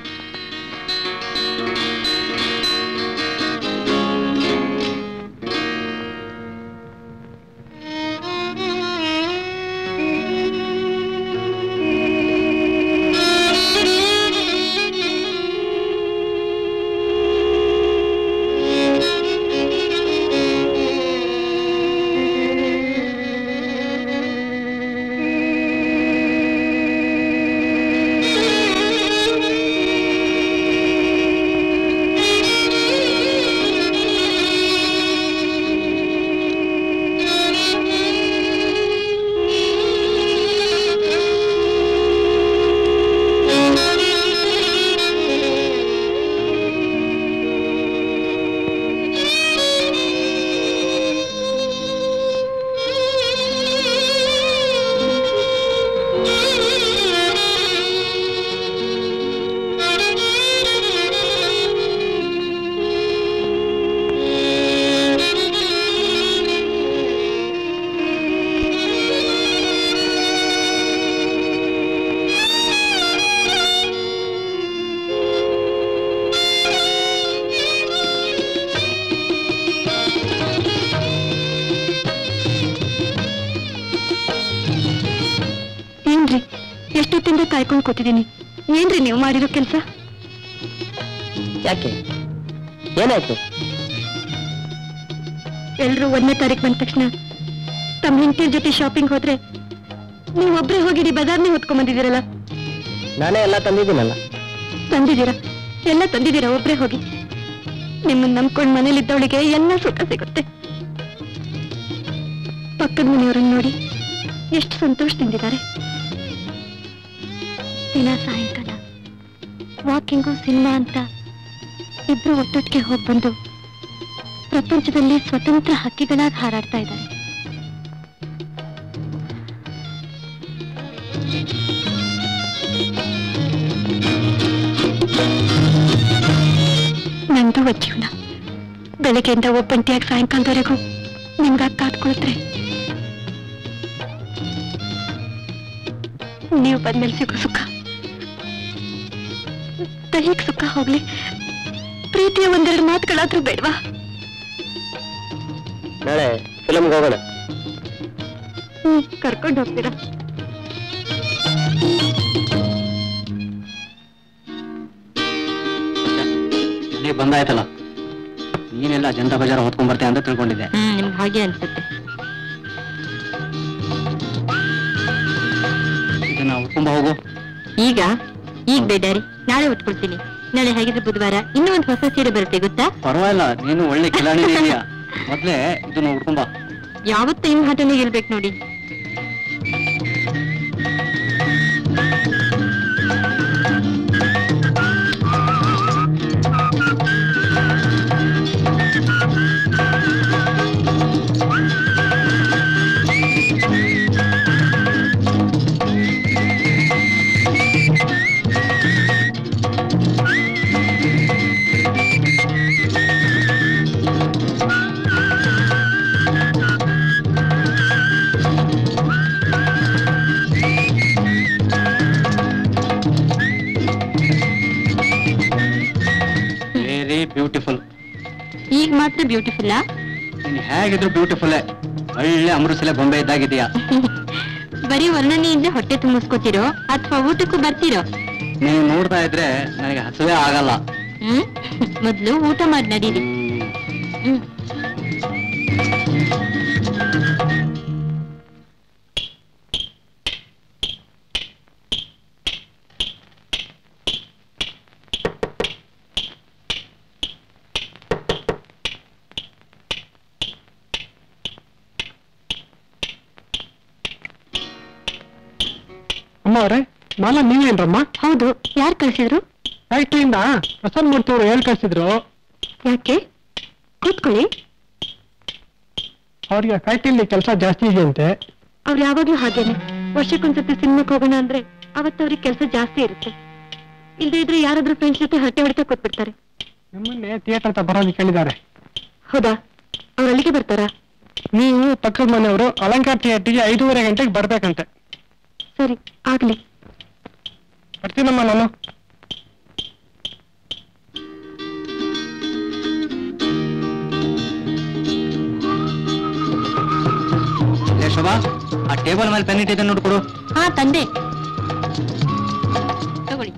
ಏನ್ರಿ ಎಷ್ಟೊತ್ತಿಂದ ಕಾಯ್ಕೊಂಡು ಕೂತಿದ್ದೀನಿ ಏನ್ರಿ ನೀವು ಮಾಡಿರೋ ಕೆಲಸ ಯಾಕೆ ಏನಾಯ್ತು ಎಲ್ರು ಒಂದನೇ ತಾರೀಕು ಬಂದ ತಕ್ಷಣ ತಮ್ಮ ಹೆಂಡತಿಯ ಜೊತೆ ಶಾಪಿಂಗ್ ಹೋದ್ರೆ ನೀವು ಒಬ್ರೇ ಹೋಗಿಡಿ ಬಜಾರ್ನೇ ಹೊತ್ಕೊಂಡ್ ಬಂದಿದ್ದೀರಲ್ಲ ನಾನೇ ಎಲ್ಲ ತಂದಿದ್ದೀನಲ್ಲ ತಂದಿದ್ದೀರಾ ಎಲ್ಲ ತಂದಿದ್ದೀರಾ ಒಬ್ರೇ ಹೋಗಿ ನಿಮ್ಮನ್ನ ನಂಬ್ಕೊಂಡ್ ಮನೇಲಿದ್ದವಳಿಗೆ ಎಲ್ಲ ಸುಖ ಸಿಗುತ್ತೆ ಪಕ್ಕದ ಮನೆಯವರನ್ನ ನೋಡಿ ಎಷ್ಟು ಸಂತೋಷದಿಂದಿದ್ದಾರೆ ದಿನ ಸಾಯಂಕಾಲ ವಾಕಿಂಗು ಸಿನಿಮಾ ಅಂತ ಇಬ್ರು ಒಟ್ಟೊಟ್ಟಿಗೆ ಹೋಗಿ ಬಂದು ಪ್ರಪಂಚದಲ್ಲಿ ಸ್ವತಂತ್ರ ಹಕ್ಕಿಗಳಾಗಿ ಹಾರಾಡ್ತಾ ಇದ್ದಾರೆ ನಂದು ಒಂದ್ ಜೀವನ ಬೆಳಗ್ಗೆಯಿಂದ ಒಬ್ಬಂಟಿಯಾಗಿ ಸಾಯಂಕಾಲದವರೆಗೂ ನಿಮ್ಗಾಗಿ ಕಾದ್ಕೊಳ್ತ್ರೆ ನೀವು ಬಂದ್ಮೇಲೆ ಸಿಗೋ ಸುಖ ದೈಹಿಕ ಸುಖ ಹೋಗ್ಲಿ ಪ್ರೀತಿಯ ಒಂದೆರಡು ಮಾತುಗಳಾದ್ರೂ ಬೇಡವಾ ನಾಳೆ ಫಿಲಮ್ಗೆ ಹೋಗೋಣ ಹ್ಮ್ ಕರ್ಕೊಂಡು ಹೋಗ್ತೀರಾ ಇಲ್ಲಿ ಬಂದಾಯ್ತಲ್ಲ ನೀನೆಲ್ಲ ಜನತಾ ಬಜಾರ್ ಹೊತ್ಕೊಂಡ್ ಬರ್ತೀಯ ಅಂತ ತಿಳ್ಕೊಂಡಿದ್ದೆ ಹ್ಮ್ ನಿಮ್ಗೆ ಹಾಗೆ ಅನ್ಸುತ್ತೆ ಇದನ್ನ ಹೊತ್ಕೊಂಡ್ ಬಾ ಹೋಗು ಈಗ ಈಗ ಬೇಡಾರಿ ನಾಳೆ ಉಟ್ಕೊಳ್ತೀನಿ ನಾಳೆ ಹೇಗಿದ್ರೆ ಬುಧವಾರ ಇನ್ನೂ ಒಂದು ಹೊಸ ಸೀರೆ ಬರುತ್ತೆ ಗೊತ್ತಾ ಪರವಾಗಿಲ್ಲ ನೀನು ಒಳ್ಳೆ ಕಿಲಾಣಿ ಇದೆಯಾ ಮೊದ್ಲೇ ಇದನ್ನ ಉಟ್ಕೊಂಡ್ ಬಾ ಯಾವತ್ತೂ ಹಿಂಗ್ ಹಠನೆ ಗೆಲ್ಬೇಕು ನೋಡಿ ಈಗ ಮಾತ್ರ ಬ್ಯೂಟಿಫುಲ್ಲಾ ನೀನು ಹೇಗಿದ್ರು ಬ್ಯೂಟಿಫುಲ್ಲೇ ಒಳ್ಳೆ ಅಮೃತಸಲೆ ಬೊಂಬೆ ಇದ್ದಾಗಿದೆಯಾ ಬರೀ ವರ್ಣನೆಯಿಂದ ಹೊಟ್ಟೆ ತುಂಬಿಸ್ಕೋತಿರೋ ಅಥವಾ ಊಟಕ್ಕೂ ಬರ್ತಿರೋ ನೀವು ನೋಡ್ತಾ ಇದ್ರೆ ನನಗೆ ಹಸುವೇ ಆಗಲ್ಲ ಹ್ಮ್ ಮೊದ್ಲು ಊಟ ಮಾಡಿ ನಡೀರಿ ಹ್ಮ್ ಅಮ್ಮ ಅವ್ರೆ ಮಾಲ ನೀವೇನ್ರಮ್ಮ ಹೌದು ಯಾರು ಕಳ್ಸಿದ್ರು ಫ್ಯಾಕ್ಟ್ರಿಯಿಂದ ಪ್ರಸನ್ನ ಮೂರ್ತಿ ಅವರು ಹೇಳ್ ಕಳ್ಸಿದ್ರು ಯಾಕೆ ಕೂತ್ಕೊಳ್ಳಿ ಅವ್ರಿಗೆ ಫ್ಯಾಕ್ಟ್ರಿಲಿ ಕೆಲಸ ಜಾಸ್ತಿ ಇದೆಯಂತೆ ಅವ್ರು ಯಾವಾಗ್ಲೂ ಹಾಗೇನೆ ವರ್ಷಕ್ಕೊಂದ್ಸತಿ ಸಿನಿಮಾಕ್ ಹೋಗೋಣ ಅಂದ್ರೆ ಅವತ್ತು ಅವ್ರಿಗೆ ಕೆಲಸ ಜಾಸ್ತಿ ಇರುತ್ತೆ ಇಲ್ದೇ ಇದ್ರೆ ಯಾರಾದ್ರೂ ಫ್ರೆಂಡ್ಸ್ ಜೊತೆ ಹರಟೆ ಹೊಡಿತಾ ಕೂತ್ಬಿಡ್ತಾರೆ ನಿಮ್ಮನ್ನೇ ಥಿಯೇಟರ್ ಹತ್ರ ಬರೋದಕ್ಕೆ ಕೇಳಿದ್ದಾರೆ ಹೌದಾ ಅವ್ರು ಅಲ್ಲಿಗೆ ಬರ್ತಾರಾ ನೀವು ಪಕ್ಕದ ಮನೆಯವರು ಅಲಂಕಾರ ಥಿಯೇಟರ್ಗೆ ಐದೂವರೆ ಗಂಟೆಗೆ ಬರ್ಬೇಕಂತೆ ಸರಿ ಆಗ್ಲಿ ಬರ್ತೀನಮ್ಮ ನಾನು ಲೇ ಶೋಭಾ ಆ ಟೇಬಲ್ ಮೇಲೆ ಪೆನ್ ಇಟ್ಟಿದ್ದೆ ನೋಡ್ಕೊಡು ಹಾ ತಂದೆ ತಗೊಳ್ಳಿ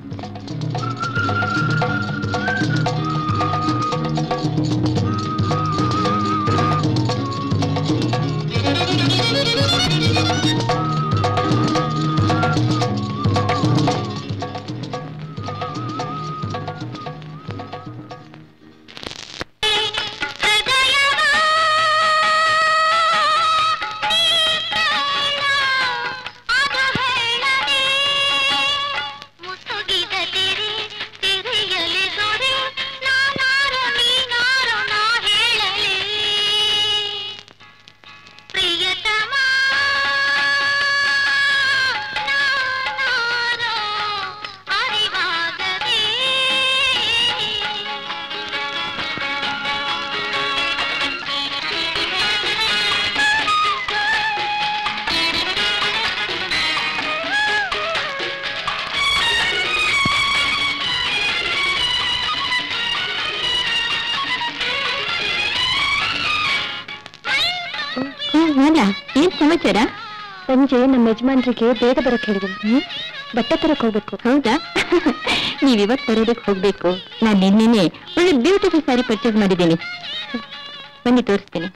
ಅಲ್ಲ ಏನ್ ಸಮಾಚಾರ ಸಂಜೆ ನಮ್ಮ ಯಜಮಾನ್ರಿಗೆ ಬೇಗ ಬರಕ್ ಹೇಳಿದ್ದೀನಿ ಬಟ್ಟೆ ತರಕ್ ಹೋಗ್ಬೇಕು ಹೌದಾ ನೀವ್ ಇವತ್ ಬರೋದಕ್ಕೆ ಹೋಗ್ಬೇಕು ನಾನ್ ನಿನ್ನೆನೆ ಒಳ್ಳೆ ಬ್ಯೂಟಿಫುಲ್ ಸ್ಯಾರಿ ಪರ್ಚೇಸ್ ಮಾಡಿದ್ದೀನಿ ಬನ್ನಿ ತೋರಿಸ್ತೀನಿ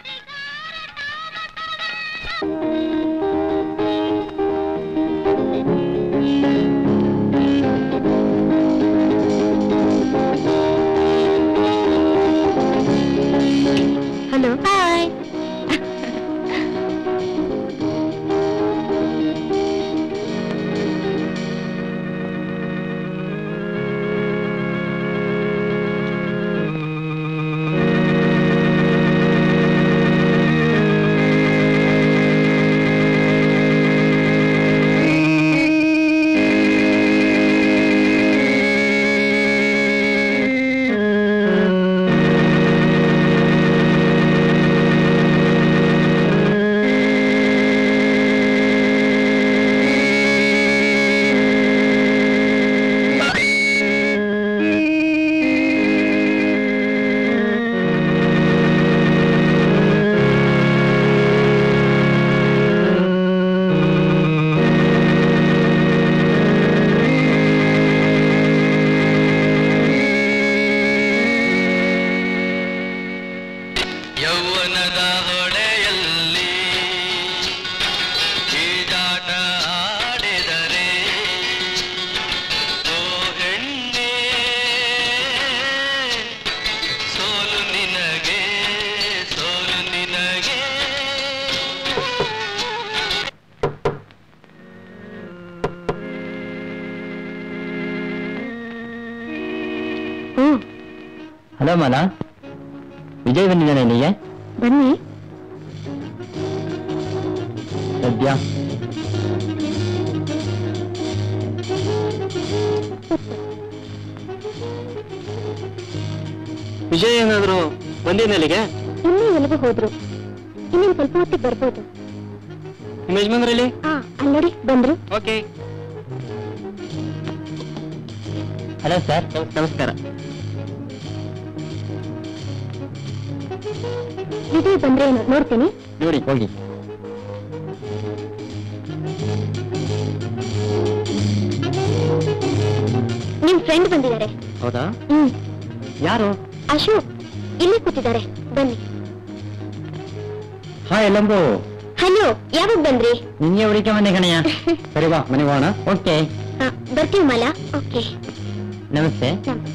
ಹಲೋ ಹಾಯ್ ಯೌವನದ ಹೊಳೆಯಲ್ಲಿ ಈಜಾಟ ಆಡಿದರೆ ಓ ಹೆಣ್ಣೆ ಸೋಲು ನಿನಗೆ ಸೋಲು ನಿನಗೆ ಹ್ಮ್ ಹಲೋ ಮಾಲಾ ವಿಜಯ್ ಬಂದಿದ್ದಾನೆ ಇಲ್ಲಿಗೆ ಬನ್ನಿ ಸದ್ಯ ವಿಜಯ್ ಏನಾದ್ರು ಬಂದಿದ್ನಲ್ಲಿಗೆ ಇನ್ನೂ ಎಲ್ಲಿಗೂ ಹೋದ್ರು ಇನ್ನೊಂದು ಸ್ವಲ್ಪ ಹೊತ್ತಿಗೆ ಬರ್ಬೋದು ನಿಮ್ಮ ಯಜಮಾನ್ರಲ್ಲಿ ಹಾ ಅಲ್ಲಡಿ ಬಂದ್ರು ಓಕೆ ಹಲೋ ಸರ್ ನಮಸ್ಕಾರ ವಿಜಯ್ ಬಂದ್ರೆ ಏನು ನೋಡ್ತೀನಿ ನೋಡಿ ಹೋಗಿ ನಿಮ್ ಫ್ರೆಂಡ್ ಬಂದಿದ್ದಾರೆ ಹೌದಾ ಹ್ಮ್ ಯಾರು ಅಶೋಕ್ ಇಲ್ಲಿ ಕೂತಿದ್ದಾರೆ ಬನ್ನಿ ಹಾಯ್ ಲಂಬು ಹಲೋ ಯಾವಾಗ ಬಂದ್ರಿ ನಿನ್ಗೆ ಹುಡುಕೆ ಬಂದೆ ಕಣಯ್ಯ ಸರಿ ಬಾ ಮನೆಗೆ ಹೋಗೋಣ ಓಕೆ ಆ, ಬರ್ತೀವಿ ಮಾಲಾ ಓಕೆ ನಮಸ್ತೆ ನಮಸ್ತೆ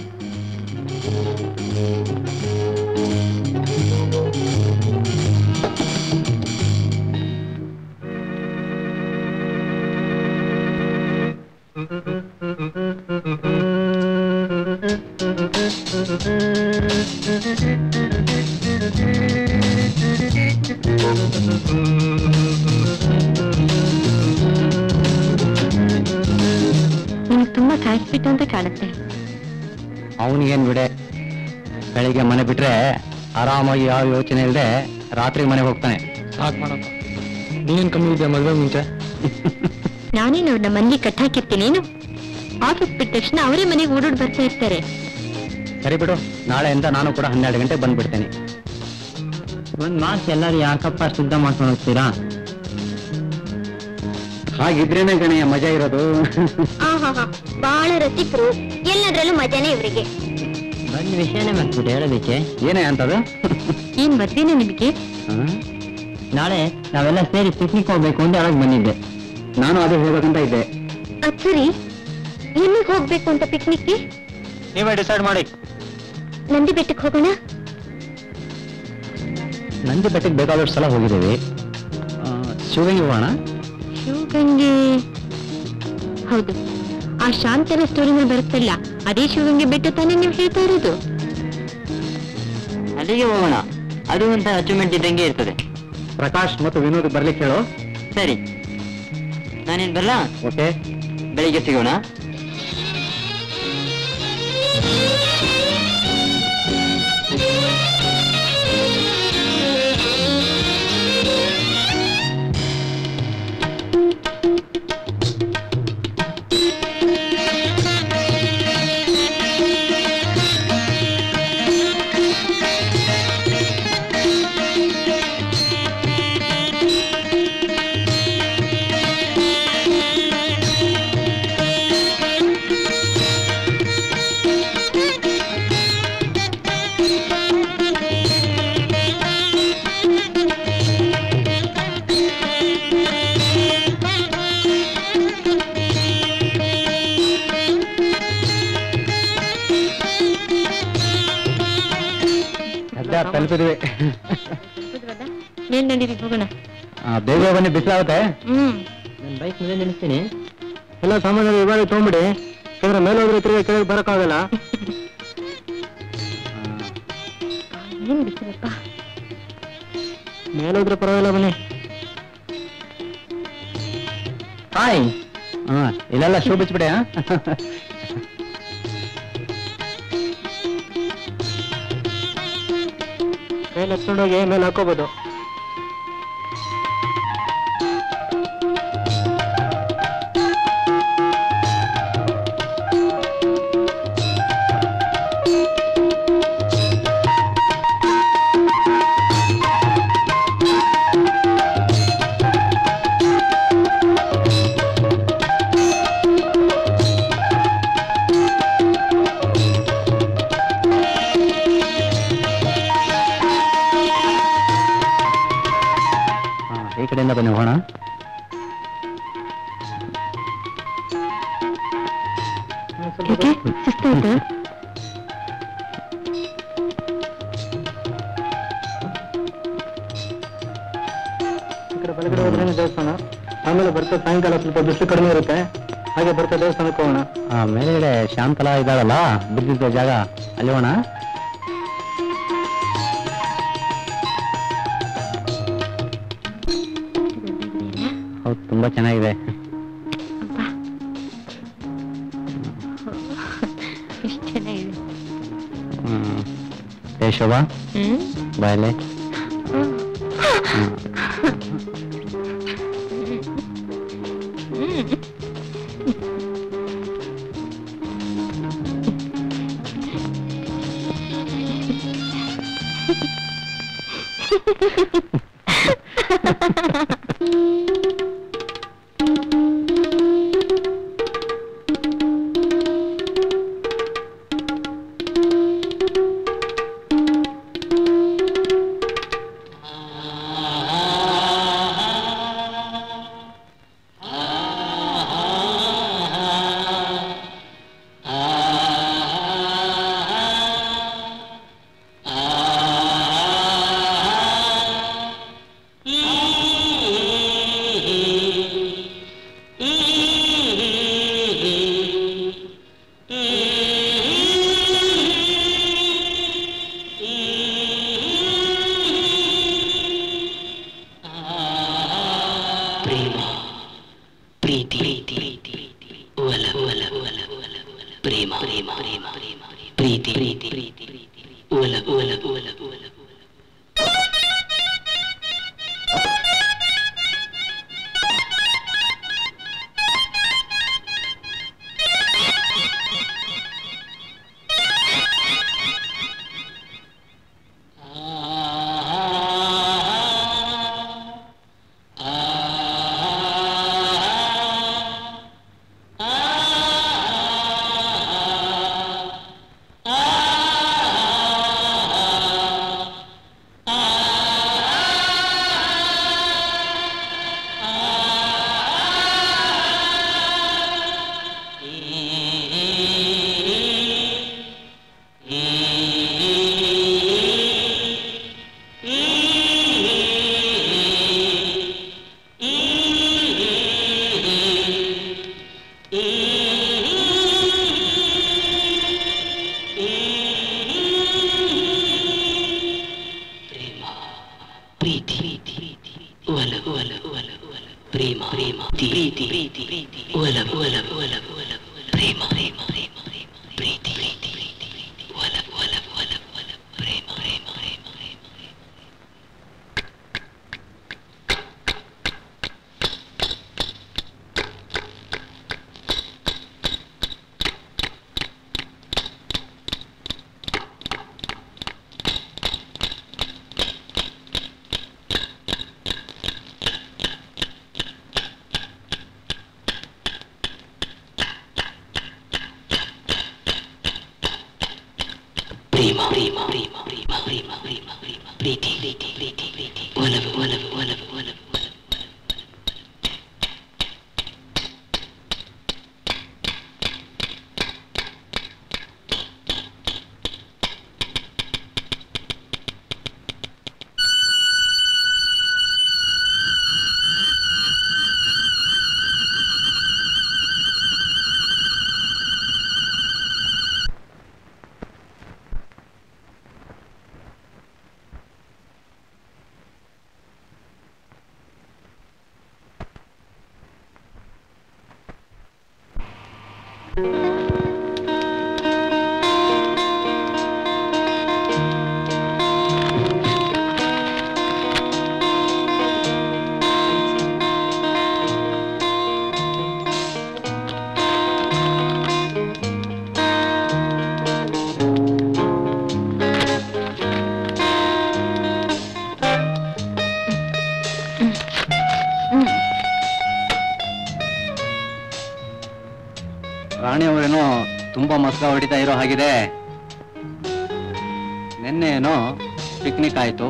ನಿಮ್ಗೆ ತುಂಬಾ ಕಾಯಿಸ್ಬಿಟ್ಟು ಅಂತ ಕಾಣುತ್ತೆ ಅವನಿಗೇನ್ ಬಿಡೆ ಬೆಳಿಗ್ಗೆ ಮನೆ ಬಿಟ್ರೆ ಆರಾಮಾಗಿ ಯಾವ ಯೋಚನೆ ಇಲ್ಲದೆ ರಾತ್ರಿ ಮನೆಗೆ ಹೋಗ್ತಾನೆ ಸಾಕ್ ಮಾಡಪ್ಪ ನೀನ್ ಕಮ್ಮಿ ಇದೆಯಾ ಮದ್ವೆ ಮುಂಚೆ ನಾನೇನು ಅವ್ರನ್ನ ಮನೇಲಿ ಕಟ್ಟಾಕಿರ್ತೀನೇನು ಆಫೀಸ್ ಬಿಟ್ಟ ತಕ್ಷಣ ಅವರೇ ಮನೆಗೆ ಓಡೋಡ್ ಬರ್ತಾ ಇರ್ತಾರೆ ಸರಿ ಬಿಡು ನಾಳೆಯಿಂದ ನಾನು ಕೂಡ ಹನ್ನೆರಡು ಗಂಟೆಗೆ ಬಂದ್ಬಿಡ್ತೇನೆ ಒಂದ್ ಮಾಸ್ ಎಲ್ಲರೂ ಯಾಕಪ್ಪ ಶುದ್ಧ ಮಾಡ್ಕೊಂಡು ಹೋಗ್ತೀರಾ ಹಾಗಿದ್ರೇನೆ ಗಣೆಯ ಮಜಾ ಇರೋದು ಬಹಳ ರಸಿಕರು ಎಲ್ಲದ್ರಲ್ಲೂ ಮಜಾನೇ ಇವರಿಗೆ ಬಂದ್ ವಿಷಯನೇ ಮಾಡ್ಬಿಟ್ಟು ಹೇಳೋದಕ್ಕೆ ಏನೇ ಅಂತದು ಏನ್ ಮದ್ವೆನ ನಿಮಗೆ ನಾಳೆ ನಾವೆಲ್ಲ ಸೇರಿ ಪಿಕ್ನಿಕ್ ಹೋಗ್ಬೇಕು ಅಂತ ಹೇಳಕ್ ಬಂದಿದ್ದೆ ನಾನು ಅದೇ ಹೇಳ್ಬೇಕಂತ ಇದ್ದೆ ಅದ್ ಸರಿ ಎಲ್ಲಿಗೆ ಹೋಗ್ಬೇಕು ಅಂತ ಪಿಕ್ನಿಕ್ಗೆ ನೀವೇ ಡಿಸೈಡ್ ಮಾಡಿ ನಂದಿ ಬೆಟ್ಟಕ್ಕೆ ಹೋಗೋಣ ನಂದಿ ಬೆಟ್ಟಕ್ಕೆ ಬೇಕಾದಷ್ಟು ಸಲ ಹೋಗಿದ್ದೀವಿ ಆ, ಶಿವಗಂಗೆ ಹೋಗೋಣ ಶಿವಗಂಗೆ ಹೌದು ಆ ಶಾಂತನ ಸ್ಟೋರಿನಲ್ಲಿ ಬರುತ್ತಲ್ಲ ಅದೇ ಶಿವಗಂಗೆ ಬೆಟ್ಟ ತಾನೇ ನೀವು ಹೇಳ್ತಾ ಇರೋದು ಅಲ್ಲಿಗೆ ಹೋಗೋಣ ಅದು ಅಂತ ಅಚೀವ್ಮೆಂಟ್ ಇದ್ದಂಗೆ ಇರ್ತದೆ ಪ್ರಕಾಶ್ ಮತ್ತು ವಿನೋದ್ ಬರ್ಲಿಕ್ಕೆ ಹೇಳು ಸರಿ ನಾನೇನ್ ಬರಲ್ಲ ಓಕೆ ಬೆಳಿಗ್ಗೆ ಸಿಗೋಣ ಸದ್ಯ ತಲುಪಿದ್ವಿ ಏನ್ ನಡೀರಿ ಹೋಗೋಣ ಆ, ಬೇಗ ಬನ್ನಿ ಬಿಸಿಲಾಗುತ್ತೆ ಹ್ಮ್ ನನ್ನ ಬೈಕ್ ಮೇಲೆ ನಿಲ್ಲಿಸ್ತೀನಿ ಎಲ್ಲ ಸಾಮಾನು ಇವಾಗ ತಗೊಂಬಿಡಿ ಯಾಕಂದ್ರೆ ಮೇಲೆ ಹೋದ್ರೆ ತಿರುಗಿ ಕೆಳಗೆ ಬರಕ್ಕಾಗಲ್ಲ ಏನ್ ಬಿಸಿಲಪ್ಪ ಮೇಲೆ ಹೋದ್ರೆ ಪರವಾಗಿಲ್ಲ ಬನ್ನಿ ಹಾಯ್ ಹಾ ಇಲ್ಲೆಲ್ಲ ಶೂ ಬಿಚ್ಬಿಡೆ ಹಾ ಮೇಲೆ ಎತ್ಕೊಂಡೋಗಿ ಮೇಲೆ ಹಾಕೋಬಹುದು ಹಾ, ಈ ಕಡೆಯಿಂದ ಬನ್ನಿ ಹೋಗೋಣ ಯಾಕೆ ಸುಸ್ತಾಯ್ತಾ ಈ ಕಡೆ ಬಲಗಡೆ ಹೋದ್ರೆ ದೇವಸ್ಥಾನ ಆಮೇಲೆ ಬರ್ತಾ ಸಾಯಂಕಾಲ ಸ್ವಲ್ಪ ಬಿಸಿಲು ಕಡಿಮೆ ಇರುತ್ತೆ ಹಾಗೆ ಬರ್ತಾ ದೇವಸ್ಥಾನಕ್ಕೆ ಹೋಗೋಣ ಆ ಮೇಲ್ಗಡೆ ಶಾಂತಲಾ ಇದ್ದಾಳಲ್ಲ ಬಿದ್ದಿದ್ದ ಜಾಗ ಅಲ್ಲಿ ಹೋಗೋಣ ಹೌದು ತುಂಬಾ ಚೆನ್ನಾಗಿದೆ ಎಷ್ಟು ಚೆನ್ನಾಗಿದೆ ಹ್ಮ್. ಏ ಶೋಭಾ ಹ್ಮ್ ಬಾಯಲೆ ಪ್ರೇಮ ಪ್ರೀತಿ ಪ್ರೀತಿ ಒಲ ಒಲ ಒಲ ಒಲ ಒಲ ಪ್ರೇಮ ಪ್ರೇಮ ಪ್ರೇಮ ಪ್ರೇಮ ಪ್ರೀತಿ ಪ್ರೀತಿ ಪ್ರೀತಿ ಒಲ ಒಲ ಒಲ ಒಲ ಒಲ ಪ್ರೇಮ ಪ್ರೀತಿ ಪ್ರೀತಿ ಒಲ ಒಲ ಒಲ ಒಲ ಪ್ರೇಮ ಪ್ರೇಮ ಪ್ರೀತಿ ಪ್ರೀತಿ ಪ್ರೀತಿ ಒಲ ಒಲ ಒಲ ಒಲ ಒಲ ಪ್ರೇಮ ಪ್ರೇಮ ಪ್ರೇಮ ಪ್ರೇಮ ಪ್ರೀತಿ ಪ್ರೀತಿ ಪ್ರೀತಿ ಒಲ ಒಲ ಒಲ ಒಲ ಪ್ರೇಮ ಪ್ರೇಮ ಪ್ರೇಮ ಪ್ರೇಮ ಪ್ರೇಮ ಪ್ರೇಮ ಪ್ರೇಮ ಪ್ರೇಮ ಪ್ರೇಮ ಪ್ರೇಮ ಪ್ರೇಮ ಪ್ರೀತಿ ಪ್ರೀತಿ ಪ್ರೀತಿ ಪ್ರೀತಿ ಒಲವು ಒಲವು ಒಲವು ಒಲವು ಒಲವು ರಾಣಿ ಅವರೇನೋ ತುಂಬಾ ಮಸ್ಕ ಹೊಡಿತಾ ಇರೋ ಹಾಗಿದೆ ನಿನ್ನೆ ಏನೋ ಪಿಕ್ನಿಕ್ ಆಯ್ತು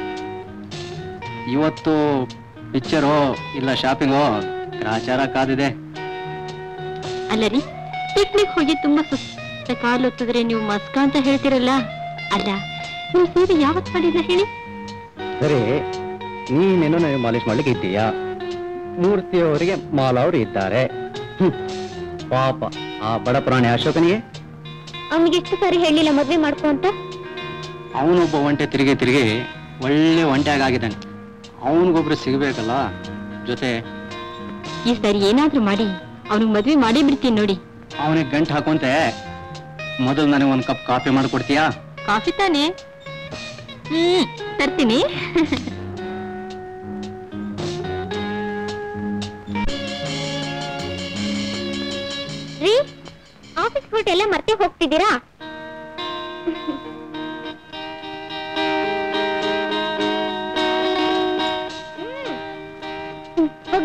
ಇವತ್ತು ಪಿಕ್ಚರು ಇಲ್ಲ ಶಾಪಿಂಗು ಗ್ರಾಚಾರ ಕಾದಿದೆ ಅಲ್ಲ ರೀ ಪಿಕ್ನಿಕ್ ಹೋಗಿ ತುಂಬಾ ಸುತ್ತ ಕಾಲು ಹೊತ್ತಿದ್ರೆ ನೀವು ಮಸ್ಕ ಅಂತ ಹೇಳ್ತಿರಲ್ಲ ಅಲ್ಲ ನೀವು ಸೀರೆ ಯಾವತ್ ಮಾಡಿದ್ರೆ ಹೇಳಿ ಸರಿ ನೀನೇನೋ ನನಗೆ ಮಾಲಿಶ್ ಮಾಡ್ಲಿಕ್ಕೆ ಇದ್ದೀಯಾ ಮೂರ್ತಿಯವರಿಗೆ ಮಾಲವರು ಇದ್ದಾರೆ ಹ್ಮ್. ಪಾಪ ಆ ಬಡ ಪ್ರಾಣಿ ಅಶೋಕನಿಗೆ ಅವ್ನಿಗೆ ಎಷ್ಟು ಸಾರಿ ಹೇಳಿಲ್ಲ ಮದ್ವೆ ಮಾಡ್ಕೊ ಅಂತ ಅವನೊಬ್ಬ ಒಂಟೆ ತಿರುಗಿ ತಿರುಗಿ ಒಳ್ಳೆ ಒಂಟೆಯಾಗಿ ಆಗಿದ್ದಾನೆ ಅವನಿಗೊಬ್ರು ಸಿಗಬೇಕಲ್ಲ ಜೊತೆ ಈ ಸರಿ ಏನಾದ್ರೂ ಮಾಡಿ ಅವ್ನಿಗೆ ಮದ್ವೆ ಮಾಡೇ ಬಿಡ್ತೀನಿ ನೋಡಿ ಅವನಿಗೆ ಗಂಟು ಹಾಕೊಂತೆ ಮೊದಲು ನನಗೆ ಒಂದು ಕಪ್ ಕಾಫಿ ಮಾಡಿಕೊಡ್ತೀಯಾ ಕಾಫಿ ತಾನೆ ಹ್ಮ್ ತರ್ತೀನಿ ರೀ ಆಫೀಸ್ ಬಿಟ್ಟು ಎಲ್ಲ ಮತ್ತೆ ಹೋಗ್ತಿದ್ದೀರಾ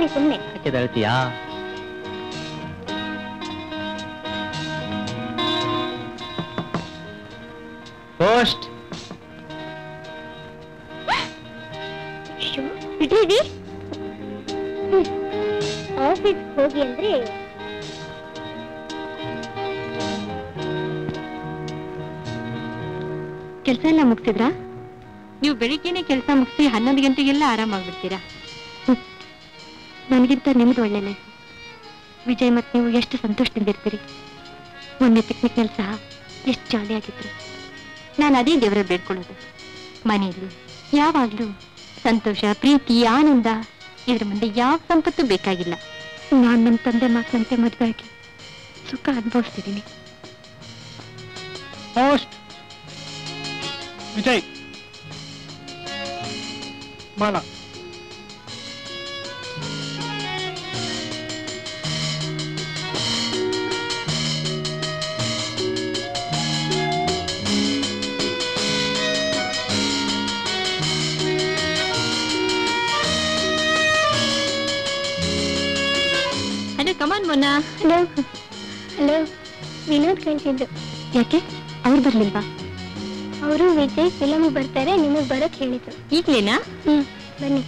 ಬನ್ನಿ ಸುಮ್ಮನೆ ಯಾಕೆ ತಳ್ತೀಯಾ ಪೋಸ್ಟ್ ಬಿಡ್ರಿ ಆಫೀಸ್ ಹೋಗಿ ಅಂದ್ರೆ ಕೆಲಸ ಎಲ್ಲ ಮುಗ್ಸಿದ್ರಾ ನೀವು ಬೆಳಿಗ್ಗೆನೆ ಕೆಲಸ ಮುಗಿಸಿ ಹನ್ನೊಂದು ಗಂಟೆಗೆಲ್ಲ ಆರಾಮಾಗ್ಬಿಡ್ತೀರಾ ನನಗಿಂತ ನಿಮ್ದು ಒಳ್ಳೆ ಲೈಫ್ ವಿಜಯ್ ಮತ್ತೆ ನೀವು ಎಷ್ಟು ಸಂತೋಷದಿಂದ ಇರ್ತೀರಿ ಮೊನ್ನೆ ಪಿಕ್ನಿಕ್ನಲ್ಲಿ ಸಹ ಎಷ್ಟು ಜಾಲಿಯಾಗಿದ್ರು ನಾನು ಅದೇ ದೇವರ ಬೇಡ್ಕೊಳ್ಳೋದು ಮನೆಯಲ್ಲಿ ಯಾವಾಗ್ಲೂ ಸಂತೋಷ ಪ್ರೀತಿ ಆನಂದ ಇದ್ರ ಮುಂದೆ ಯಾವ ಸಂಪತ್ತು ಬೇಕಾಗಿಲ್ಲ ನಾನು ನಮ್ಮ ತಂದೆ ಮಾತಂತೆ ಮದುವೆ ಆಗಿ ಸುಖ ಅನುಭವಿಸ್ತಿದ್ದೀನಿ post Vijay Mala hello come on ಮೊನ್ನ ಹಲೋ ಹಲೋ ವಿನೋದ್ ಕಳ್ಸಿದ್ದು ಯಾಕೆ ಅವ್ರು ಬರ್ಲಿಲ್ವಾ ಅವರು ವಿಜಯ್ ಫಿಲಮ್ ಬರ್ತಾರೆ ನಿಮಗೆ ಬರಕ್ ಹೇಳಿದ್ರು ಈಗ್ಲೇನಾ ಹ್ಮ್ ಬನ್ನಿ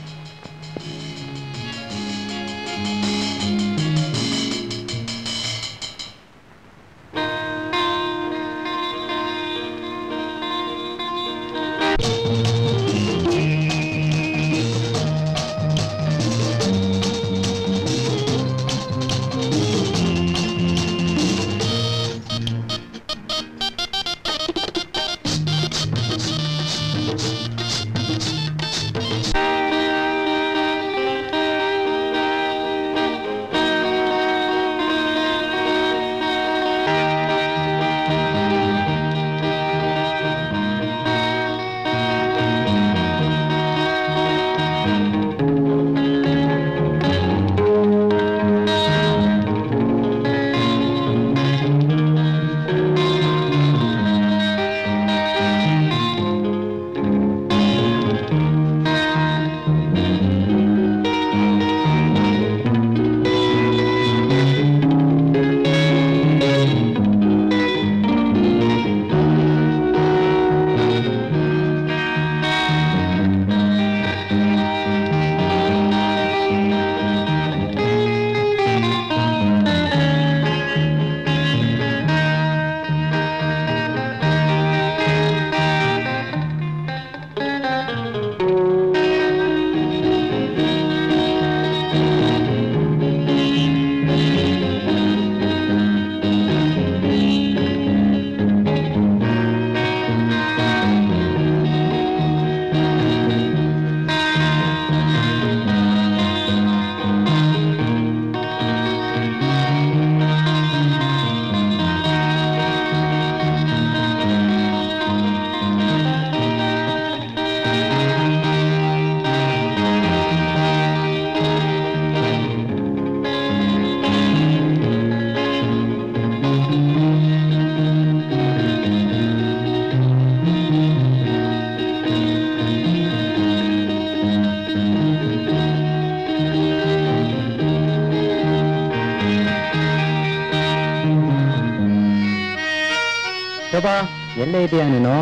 ಶೋಭಾ ಎಲ್ಲೇ ಇದೆಯಾ ನೀನು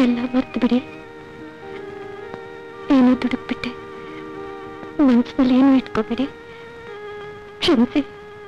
ಎಲ್ಲ ಮರ್ತು ಬಿಡಿ ಏನೋ ದುಡುಕ್ಬಿಟ್ಟೆ ಮನ್ಸಿನಲ್ಲಿ ಏನೂ ಇಟ್ಕೋಬೇಡಿ ಕ್ಷಮಿಸಿ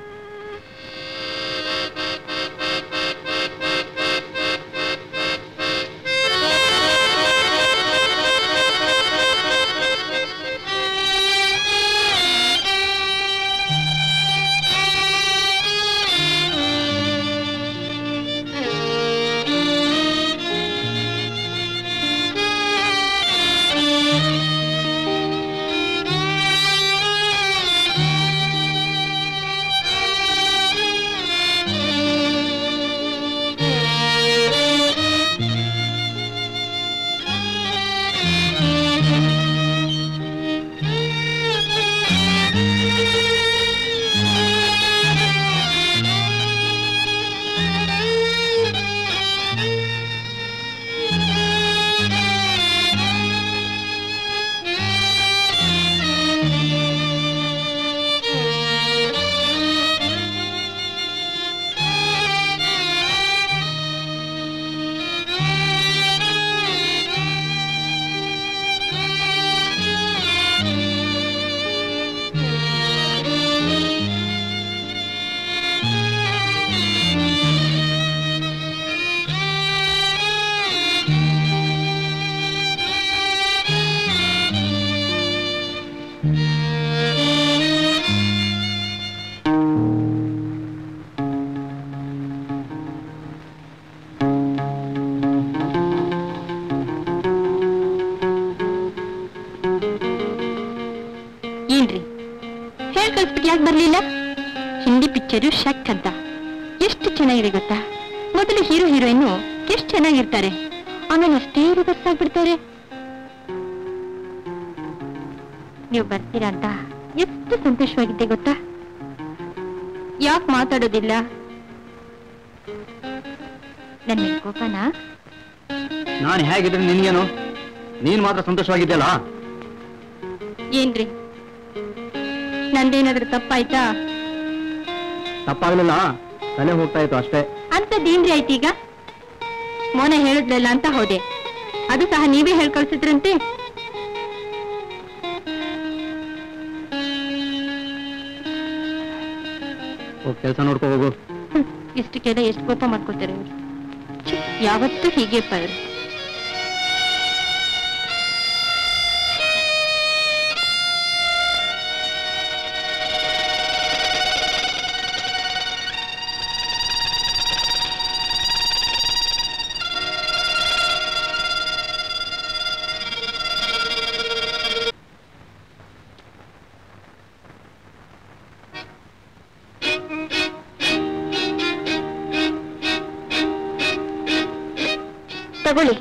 ಏನ್ರಿ ಹೇಳ್ ಕಳ್ಸ್ಬಿಟ್ಟು ಯಾಕೆ ಬರ್ಲಿಲ್ಲ ಹಿಂದಿ ಪಿಕ್ಚರು ಶಕ್ ಅಂತ ಎಷ್ಟು ಚೆನ್ನಾಗಿದೆ ಗೊತ್ತಾ ಮೊದಲು ಹೀರೋ ಹೀರೋಯಿನ್ ಎಷ್ಟು ಚೆನ್ನಾಗಿರ್ತಾರೆ ಆಮೇಲೆ ಅಷ್ಟೇ ರಿವರ್ಸ್ ಆಗ್ಬಿಡ್ತಾರೆ ನೀವು ಬರ್ತೀರಾ ಅಂತ ಎಷ್ಟು ಸಂತೋಷವಾಗಿದ್ದೆ ಗೊತ್ತಾ ಯಾಕೆ ಮಾತಾಡೋದಿಲ್ಲ ನನ್ನ ಮೇಲೆ ಕೋಪನಾ ನಾನು ಹೇಗಿದ್ರೆ ನಿನ್ಗೇನು ನೀನ್ ಮಾತ್ರ ಸಂತೋಷವಾಗಿದ್ಯಲ್ಲ ಏನ್ರಿ ನಂದೇನಾದ್ರೂ ತಪ್ಪಾಯ್ತಾ ತಪ್ಪಾಗ್ಲಿಲ್ಲ ತಲೆ ಹೋಗ್ತಾ ಇತ್ತು ಅಷ್ಟೇ ಅಂತದ್ದೇನ್ರಿ ಆಯ್ತೀಗ ಮೋನ ಹೇಳಿದ್ಲಲ್ಲ ಅಂತ ಹೋದೆ ಅದು ಸಹ ನೀವೇ ಹೇಳ್ ಕಳ್ಸಿದ್ರಂತೆ ಹೋಗಿ ಕೆಲಸ ನೋಡ್ಕೋ ಹೋಗು ಹ್ಮ್, ಇಷ್ಟಕ್ಕೆಲ್ಲ ಎಷ್ಟು ಕೋಪ ಮಾಡ್ಕೋತಾರೆ ಇವ್ರು ಛೀ, ಯಾವತ್ತೂ ಹೀಗೆ ಇವ್ರು ತಗೊಳ್ಳಿ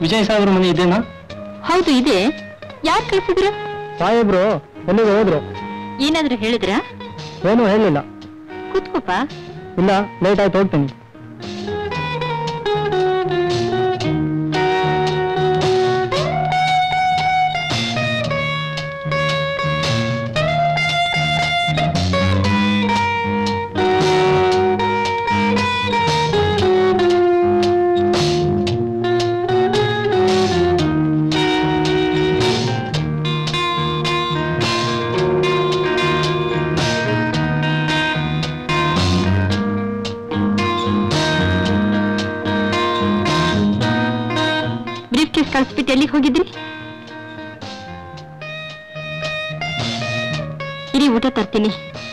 ವಿಜಯ್ ಸಾಹೇಬ್ರ ಮನೆ ಇದೇನಾ ಹೌದು ಇದೆ ಯಾರು ಕಳ್ಸಿದ್ರು ಸಾಹೇಬ್ರು ಎಲ್ಲಿಗೆ ಹೋದ್ರು ಏನಾದ್ರೂ ಹೇಳಿದ್ರಾ ಏನೂ ಹೇಳಿಲ್ಲ ಕೂತ್ಕೋಪ ಇಲ್ಲ ಲೇಟ್ ಆಯ್ತು ಹೋಗ್ತೀನಿ ಬ್ರೀಫ್ ಕೇಸ್ ಕಳ್ಸ್ಬಿಟ್ಟು ಎಲ್ಲಿಗೆ ಹೋಗಿದ್ರಿ ಇರಿ ಊಟ ತರ್ತೀನಿ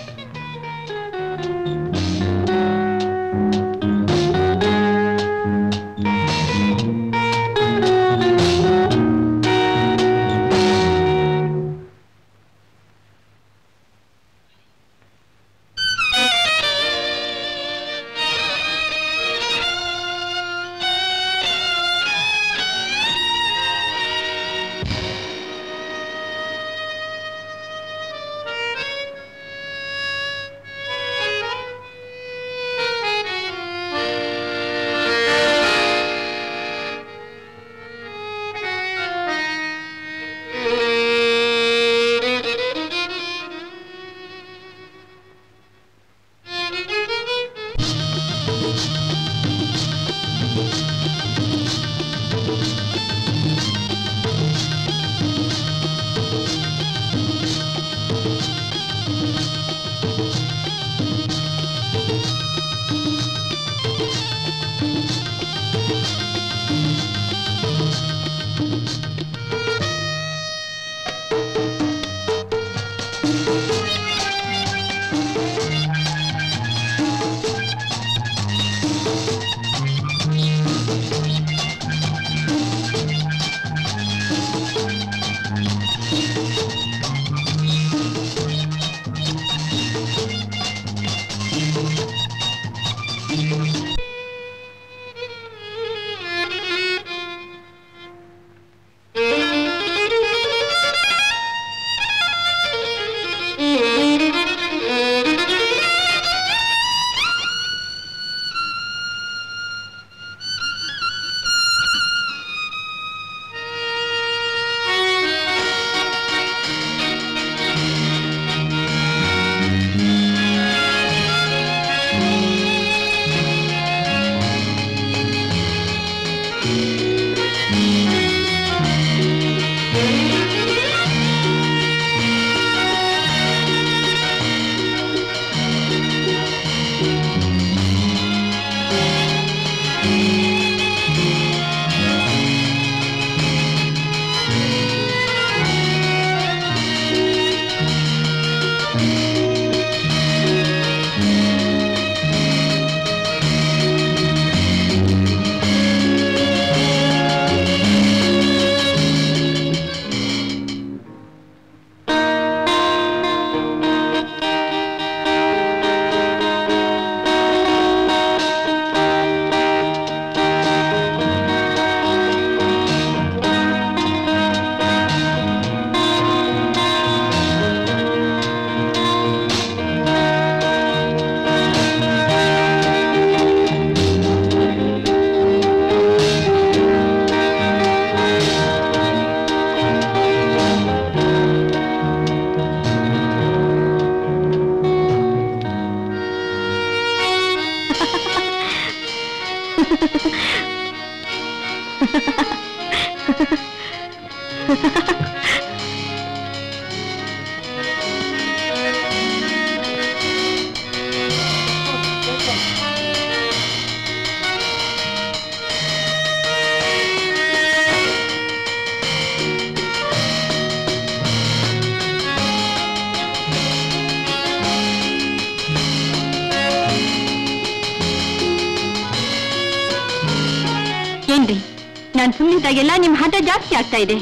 ಏನ್ರಿ ನಾನ್ ಸುಮ್ಮನಿದ್ದಾಗೆಲ್ಲ ನಿಮ್ ಹಠ ಜಾಸ್ತಿ ಆಗ್ತಾ ಇದೆ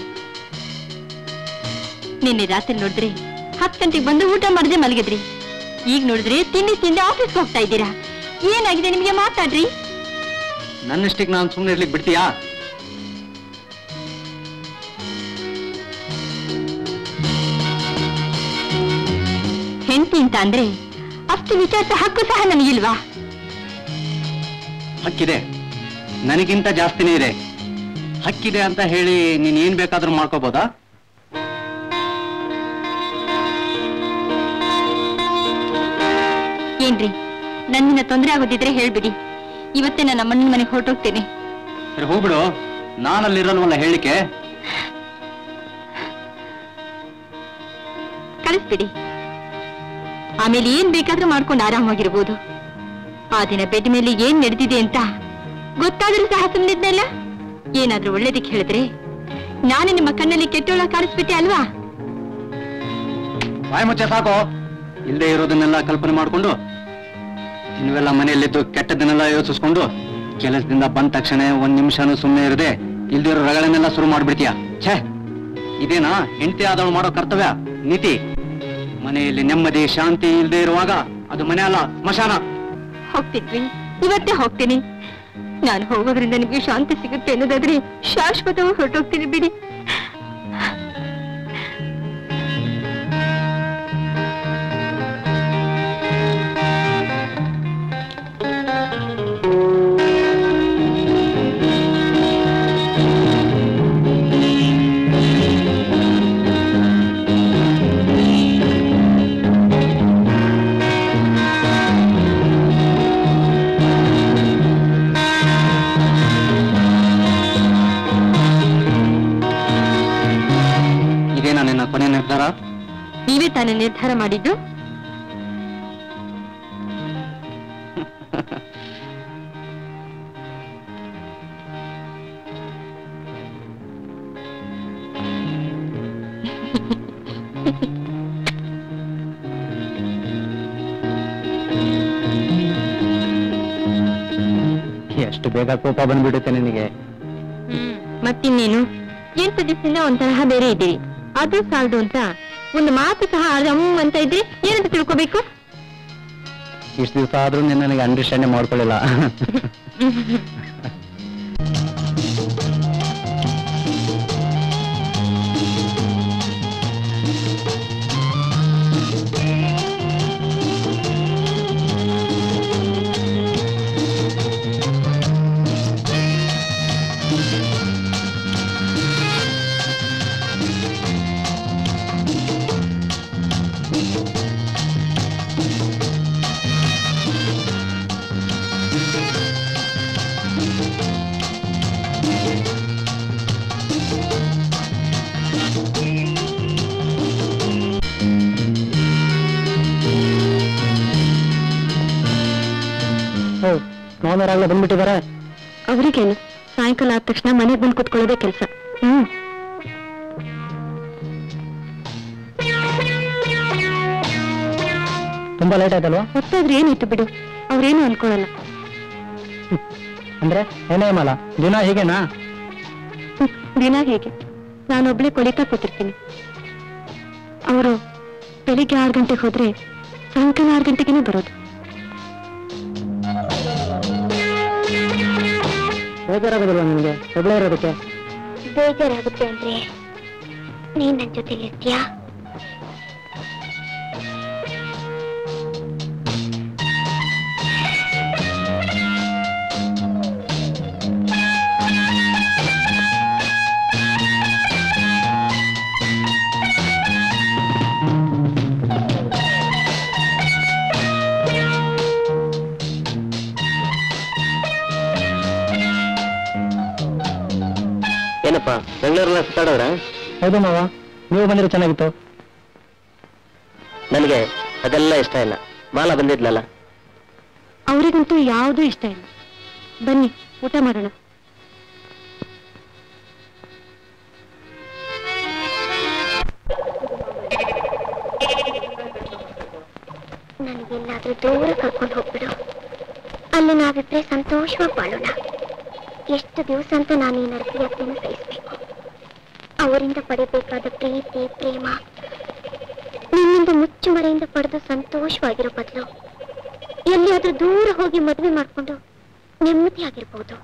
ನಿನ್ನೆ ರಾತ್ರಿ ನೋಡಿದ್ರೆ ಹತ್ತು ಗಂಟೆಗೆ ಬಂದು ಊಟ ಮಾಡದೆ ಮಲಗಿದ್ರಿ ಈಗ ನೋಡಿದ್ರೆ ತಿಂಡಿ ತಿಂದೆ ಆಫೀಸ್ಗೆ ಹೋಗ್ತಾ ಇದ್ದೀರಾ ಏನಾಗಿದೆ ನಿಮ್ಗೆ ಮಾತಾಡ್ರಿ ನನ್ನಷ್ಟಕ್ಕೆ ನಾನು ಸುಮ್ಮನೆ ಇರ್ಲಿಕ್ಕೆ ಬಿಡ್ತೀಯಾ ಪ್ರೀತಿ ಅಂತ ಅಂದ್ರೆ ಅಷ್ಟು ವಿಚಾರಿಸ ಹಕ್ಕು ಸಹ ನನಗಿಲ್ವಾ ಹಕ್ಕಿದೆ ನನಗಿಂತ ಜಾಸ್ತಿನೇ ಇದೆ ಹಕ್ಕಿದೆ ಅಂತ ಹೇಳಿ ನೀನ್ ಏನ್ ಬೇಕಾದ್ರೂ ಮಾಡ್ಕೋಬೋದಾ ಏನ್ರಿ ನನ್ನಿಂದ ತೊಂದರೆ ಆಗೋದಿದ್ರೆ ಹೇಳ್ಬಿಡಿ ಇವತ್ತೇ ನನ್ನ ಅಮ್ಮನ ಮನೆಗೆ ಹೊರಟೋಗ್ತೇನೆ ಸರಿ ಹೋಗ್ಬಿಡು ನಾನಲ್ಲಿರಲ್ವಲ್ಲ ಹೇಳಿಕೆ ಕಳಿಸ್ಬಿಡಿ ಆಮೇಲೆ ಏನ್ ಬೇಕಾದ್ರೂ ಮಾಡ್ಕೊಂಡು ಆರಾಮಾಗಿರ್ಬೋದು ಆ ದಿನ ಬೆಡ್ ಮೇಲೆ ಏನ್ ನಡೆದಿದೆ ಅಂತ ಗೊತ್ತಾದ್ರೂ ಸಹ ಸುಮ್ಮನಿದ್ನಲ್ಲ ಏನಾದ್ರೂ ಒಳ್ಳೇದಕ್ಕೆ ಹೇಳಿದ್ರೆ ನಾನು ನಿಮ್ಮ ಕಣ್ಣಲ್ಲಿ ಕೆಟ್ಟೋಳ ಕಾಣಿಸ್ಬಿಟ್ಟೆ ಅಲ್ವಾ ಬಾಯಿ ಮುಚ್ಚೆ ಸಾಕು ಇಲ್ಲದೆ ಇರೋದನ್ನೆಲ್ಲ ಕಲ್ಪನೆ ಮಾಡ್ಕೊಂಡು ನೀವೆಲ್ಲ ಮನೆಯಲ್ಲಿದ್ದು ಕೆಟ್ಟದನ್ನೆಲ್ಲ ಯೋಚಿಸ್ಕೊಂಡು ಕೆಲಸದಿಂದ ಬಂದ ತಕ್ಷಣ ಒಂದ್ ನಿಮಿಷನೂ ಸುಮ್ಮನೆ ಇರದೆ ಇಲ್ದಿರೋ ರಗಳನ್ನೆಲ್ಲ ಶುರು ಮಾಡ್ಬಿಡ್ತೀಯ ಛೇ ಇದೇನಾ ಹೆಂಡತಿ ಆದವಳು ಮಾಡೋ ಕರ್ತವ್ಯ ನೀತಿ ಮನೆಯಲ್ಲಿ ನೆಮ್ಮದಿ ಶಾಂತಿ ಇಲ್ಲದೆ ಇರುವಾಗ ಅದು ಮನೆ ಅಲ್ಲ ಸ್ಮಶಾನ ಹೋಗ್ತಿದ್ವಿ ಇವತ್ತೇ ಹೋಗ್ತೀನಿ ನಾನು ಹೋಗೋದ್ರಿಂದ ನಿಮ್ಗೆ ಶಾಂತಿ ಸಿಗುತ್ತೆ ಅನ್ನೋದಾದ್ರೆ ಶಾಶ್ವತವಾಗಿ ಹೊರಟೋಗ್ತೀನಿ ಬಿಡಿ ಇದೇನಾ ನಿನ್ನ ಕೊನೆ ನಿರ್ಧಾರ ನೀವೇ ತಾನೇ ನಿರ್ಧಾರ ಮಾಡಿದ್ದು ಎಷ್ಟು ಬೇಗ ಕೋಪ ಬಂದ್ಬಿಡುತ್ತೆ ನಿನಗೆ ಮತ್ತಿನ್ನೇನು ಎಂಟು ದಿವಸದಿಂದ ಒಂಥರಹ ಬೇರೆ ಇದ್ದೀರಿ ಅದು ಸಾಲದು ಅಂತ ಒಂದು ಮಾತು ಸಹ ಅಮ್ ಅಂತ ಇದ್ರೆ ಏನಂತ ತಿಳ್ಕೋಬೇಕು ಇಷ್ಟು ದಿವಸ ಆದ್ರೂ ನೀನು ನನಗೆ ಅಂಡರ್ಸ್ಟ್ಯಾಂಡ್ ಮಾಡ್ಕೊಳ್ಳಿಲ್ಲ ಮಾವನವರಾಗ್ಲೇ ಬಂದ್ಬಿಟ್ಟಿದ್ದಾರೆ ಅವರಿಗೇನು ಸಾಯಂಕಾಲ ಆದ ತಕ್ಷಣ ಮನೆಗೆ ಬಂದು ಕುತ್ಕೊಳ್ಳೋದೇ ಕೆಲಸ ಹ್ಮ್ ತುಂಬಾ ಲೇಟ್ ಆಯ್ತಲ್ವಾ ಹೊತ್ತಾದ್ರೆ ಏನಾಯ್ತು ಬಿಡು ಅವ್ರೇನು ಅನ್ಕೊಳ್ಳಲ್ಲ ಅಂದ್ರೆ ಏನೇ ಮಲ ದಿನ ಹೀಗೆನಾ ಹ್ಮ್, ದಿನ ಹೇಗೆ ನಾನೊಬ್ಳೆ ಕೊಳಿತಾ ಕೂತಿರ್ತೀನಿ ಅವರು ಬೆಳಿಗ್ಗೆ ಆರು ಗಂಟೆಗೆ ಹೋದ್ರೆ ಸಾಯಂಕಾಲ ಆರು ಗಂಟೆಗೇನೆ ಬರೋದು ಬೇಜಾರಾಗೋದಿಲ್ವಾ ನಿಮಗೆ ಒಬ್ಳೇ ಇರೋದಕ್ಕೆ ಬೇಜಾರಾಗುತ್ತೆ ಅಂದ್ರೆ ನೀನ್ ನನ್ ಜೊತೆಲಿ ಇರ್ತೀಯಾ ಏನಪ್ಪ ಬೆಂಗಳೂರೆಲ್ಲ ಸುತ್ತಾಡೋರ ಹೌದು ಮಾವ ನೀವು ಬಂದ್ರೆ ಚೆನ್ನಾಗಿತ್ತು ನನಗೆ ಅದೆಲ್ಲ ಇಷ್ಟ ಇಲ್ಲ ಮಾಲಾ ಬಂದಿದ್ಲಲ್ಲ ಅವರಿಗಂತೂ ಯಾವುದೂ ಇಷ್ಟ ಇಲ್ಲ ಬನ್ನಿ ಊಟ ಮಾಡೋಣ ನನಗೆಲ್ಲಾದ್ರೂ ದೂರ ಕರ್ಕೊಂಡು ಹೋಗ್ಬಿಡು ಅಲ್ಲಿ ನಾವಿಬ್ರೆ ಸಂತೋಷವಾಗಿ ಬಾಳೋಣ ಎಷ್ಟು ದಿವಸ ಅಂತ ನಾನು ಈ ನರಕಯಾತ್ರೆನ ಸಹಿಸ್ಬೇಕು ಅವರಿಂದ ಪಡಿಬೇಕಾದ ಪ್ರೀತಿ ಪ್ರೇಮ ನಿನ್ನಿಂದ ಮುಚ್ಚುಮರೆಯಿಂದ ಪಡೆದು ಸಂತೋಷವಾಗಿರೋ ಬದಲು ಎಲ್ಲಿಯಾದ್ರೂ ದೂರ ಹೋಗಿ ಮದುವೆ ಮಾಡ್ಕೊಂಡು ನೆಮ್ಮದಿಯಾಗಿರ್ಬೋದು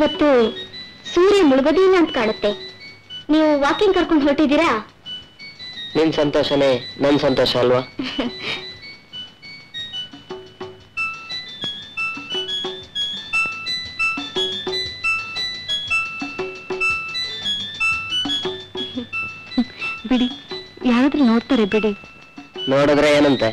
ಇವತ್ತು ಸೂರ್ಯ ಮುಳುಗೋದಿಲ್ಲ ಅಂತ ಕಾಣುತ್ತೆ ನೀವು ವಾಕಿಂಗ್ ಕರ್ಕೊಂಡು ಹೊರಟಿದ್ದೀರಾ ನಿನ್ ಸಂತೋಷನೇ ನನ್ ಸಂತೋಷ ಅಲ್ವಾ ಬಿಡಿ ಯಾರಾದ್ರೂ ನೋಡ್ತಾರೆ ಬಿಡಿ ನೋಡಿದ್ರೆ ಏನಂತೆ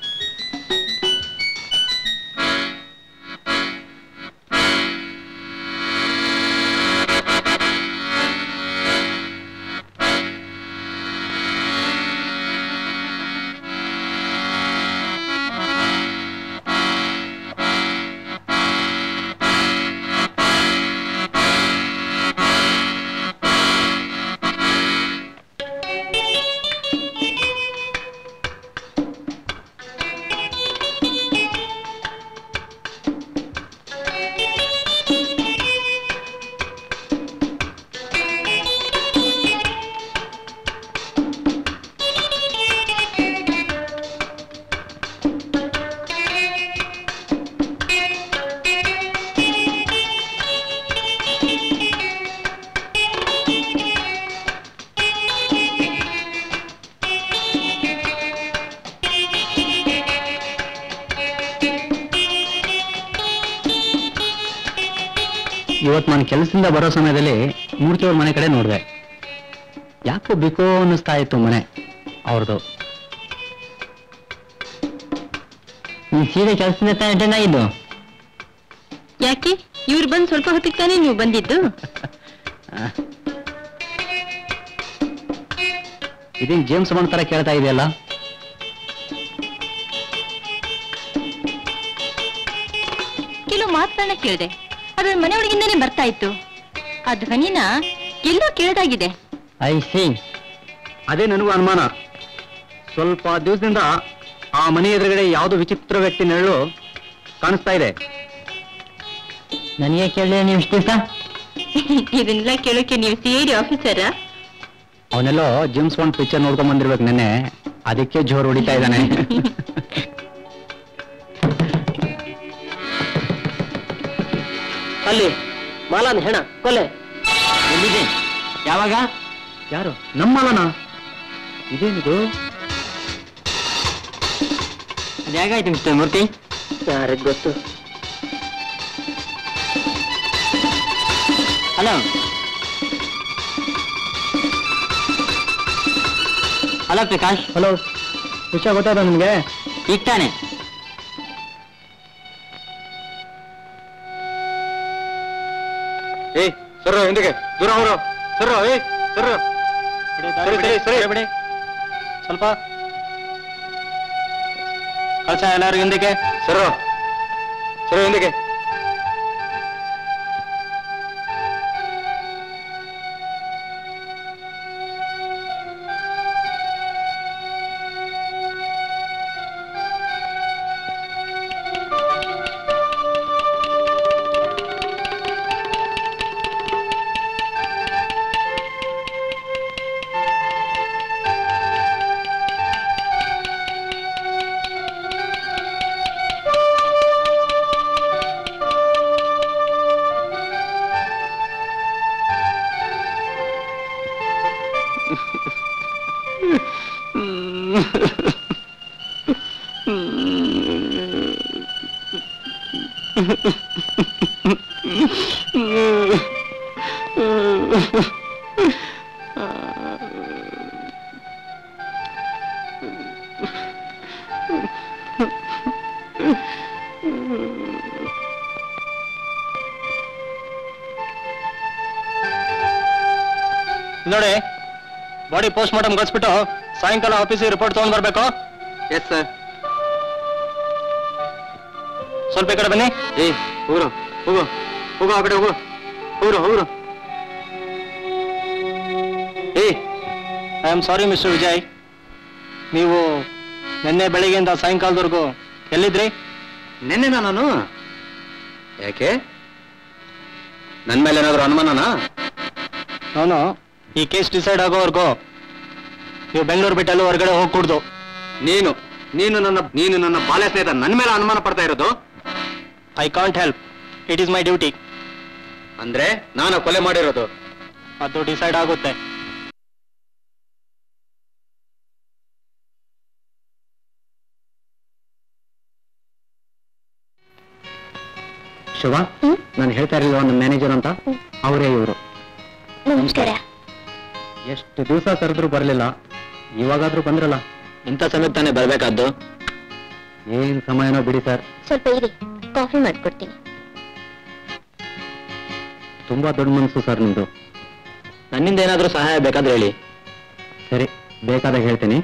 ಇವತ್ತು ನಾನು ಕೆಲಸದಿಂದ ಬರೋ ಸಮಯದಲ್ಲಿ ಮೂರ್ತಿಯವ್ರ ಮನೆ ಕಡೆ ನೋಡಿದೆ ಯಾಕೋ ಬೇಕೋ ಅನ್ನಿಸ್ತಾ ಇತ್ತು ಮನೆ ಅವ್ರದ್ದು ನೀನ್ ಸೀರೆ ಕೆಲಸದಿಂದ ತಾನೇ ಅಟೆಂಡ್ ಆಗಿದ್ದು ಯಾಕೆ ಇವ್ರು ಬಂದು ಸ್ವಲ್ಪ ಹೊತ್ತಿಗೆ ತಾನೇ ನೀವು ಬಂದಿದ್ದು ಇದೇನ್ ಜೇಮ್ಸ್ ಬಾಂಡ್ ತರ ಕೇಳ್ತಾ ಇದೆಯಲ್ಲ ಕೆಲವು ಮಾತುಗಳನ್ನ ಕೇಳಿದೆ ಅದು ಮನೆ ಒಳಗಿಂದಾನೇ ಬರ್ತಾ ಇತ್ತು ಆ ಧ್ವನಿನ ಎಲ್ಲೋ ಕೇಳ್ದಾಗಿದೆ ಐ ಸಿ ಅದೇ ನನಗೂ ಅನುಮಾನ ಸ್ವಲ್ಪ ದಿವಸದಿಂದ ಆ ಮನೆ ಎದುರುಗಡೆ ಯಾವುದೋ ವಿಚಿತ್ರ ವ್ಯಕ್ತಿ ನೆರಳು ಕಾಣಿಸ್ತಾ ಇದೆ ನನಗೆ ಕೇಳಿದ್ರೆ ನೀವು ಇಷ್ಟು ದಿವಸ ಇದನ್ನೆಲ್ಲ ಕೇಳೋಕೆ ನೀವು ಸಿ ಐ ಡಿ ಆಫೀಸರಾ ಅವನೆಲ್ಲೋ ಜೇಮ್ಸ್ ಬಾಂಡ್ ಪಿಕ್ಚರ್ ನೋಡ್ಕೊಂಡ್ ಬಂದಿರ್ಬೇಕು ನೆನ್ನೆ ಅದಕ್ಕೆ ಜೋರ್ ಹೊಡಿತಾ ಇದ್ದಾನೆ ಅಲ್ಲಿ ಮಾಲಾನ್ ಹೆಣ ಕೊಲೆ ಎಲ್ಲಿದೆ ಯಾವಾಗ ಯಾರು ನಮ್ಮಲ್ಲನ ಇದೇನಿದು ಅದು ಹೇಗಾಯ್ತು ಮಿಸ್ಟರ್ ಮೂರ್ತಿ ಯಾರಿಗ್ ಗೊತ್ತು ಹಲೋ ಹಲೋ ಪ್ರಕಾಶ್ ಹಲೋ ವಿಷಯ ಗೊತ್ತಾದ ನಿಮ್ಗೆ ಈಗ ತಾನೆ ಏಯ್ ಸರ್ ಹಿಂದಕ್ಕೆ ದೂರ ಅವರು ಸರ್ ಏಯ್ ಸರ್ ಸರಿ ಸರಿ ಸರಿ ಬಿಡಿ ಸ್ವಲ್ಪ ಕಳ್ಸ ಎಲ್ಲಾರು ಹಿಂದಕ್ಕೆ ಸರ್ ಸರಿ ಹಿಂದಕ್ಕೆ ನೋಡಿ ಬಾಡಿ ಪೋಸ್ಟ್ ಮಾರ್ಟಮ್ ಕಳಿಸ್ಬಿಟ್ಟು ಸಾಯಂಕಾಲ ಆಫೀಸಿಗೆ ರಿಪೋರ್ಟ್ ತಗೊಂಡ್ ಬರ್ಬೇಕು ಎಸ್ ಸರ್ ಸ್ವಲ್ಪ ಈ ಕಡೆ ಬನ್ನಿ ಏ ಹೋಗ್ರು ಹೋಗು ಹೋಗು ಆ ಕಡೆ ಹೋಗು ಹೋಗ್ರು ಹೋಗ್ರು ಏ I am sorry mister Vijay ನೀವು ನಿನ್ನೆ ಬೆಳಿಗ್ಗೆಯಿಂದ ಸಾಯಂಕಾಲದವರೆಗೂ ಎಲ್ಲಿದ್ರಿ ನಿನ್ನೆನಾ ನಾನು ಯಾಕೆ ನನ್ನ ಮೇಲೆ ಏನಾದ್ರು ಅನುಮಾನನಾ ನಾನು ಈ ಕೇಸ್ ಡಿಸೈಡ್ ಆಗೋವರೆಗೂ ನೀವು ಬೆಂಗಳೂರು ಬಿಟ್ಟಲ್ಲೂ ಹೊರಗಡೆ ಹೋಗ್ಕೂಡ್ದು ನೀನು ನೀನು ನನ್ನ ನೀನು ನನ್ನ ಬಾಲ್ಯ ಸ್ನೇಹಿತ ನನ್ನ ಮೇಲೆ ಅನುಮಾನ ಪಡ್ತಾ ಇರೋದು I can't help it is my duty ಅಂದ್ರೆ ನಾನು ಕೊಲೆ ಮಾಡಿರೋದು ಅದು ಡಿಸೈಡ್ ಆಗುತ್ತೆ ಶಿವ ನಾನು ಹೇಳ್ತಾ ಇರಲಿಲ್ಲ ನಮ್ಮ ಮ್ಯಾನೇಜರ್ ಅಂತ ಅವರೇ ಇವರು ನಮಸ್ಕಾರ ಎಷ್ಟು ದಿವಸ ಕರೆದ್ರು ಬರಲಿಲ್ಲ ಇವಾಗಾದ್ರೂ ಬಂದ್ರಲ್ಲ ಇಂಥ ಸಮಯಕ್ಕೆ ತಾನೇ ಬರಬೇಕಾದ್ದು ಏನ್ ಸಮಯನೋ ಬಿಡಿ ಸರ್ ಸ್ವಲ್ಪ ಇರಿ ಕಾಫಿ ಮಾಡ್ಕೊಡ್ತೀನಿ ತುಂಬಾ ದೊಡ್ಡ ಮನಸ್ಸು ಸರ್ ನಿಮ್ದು ನನ್ನಿಂದ ಏನಾದ್ರೂ ಸಹಾಯ ಬೇಕಾದ್ರೆ ಹೇಳಿ ಸರಿ ಬೇಕಾದಾಗ ಹೇಳ್ತೀನಿ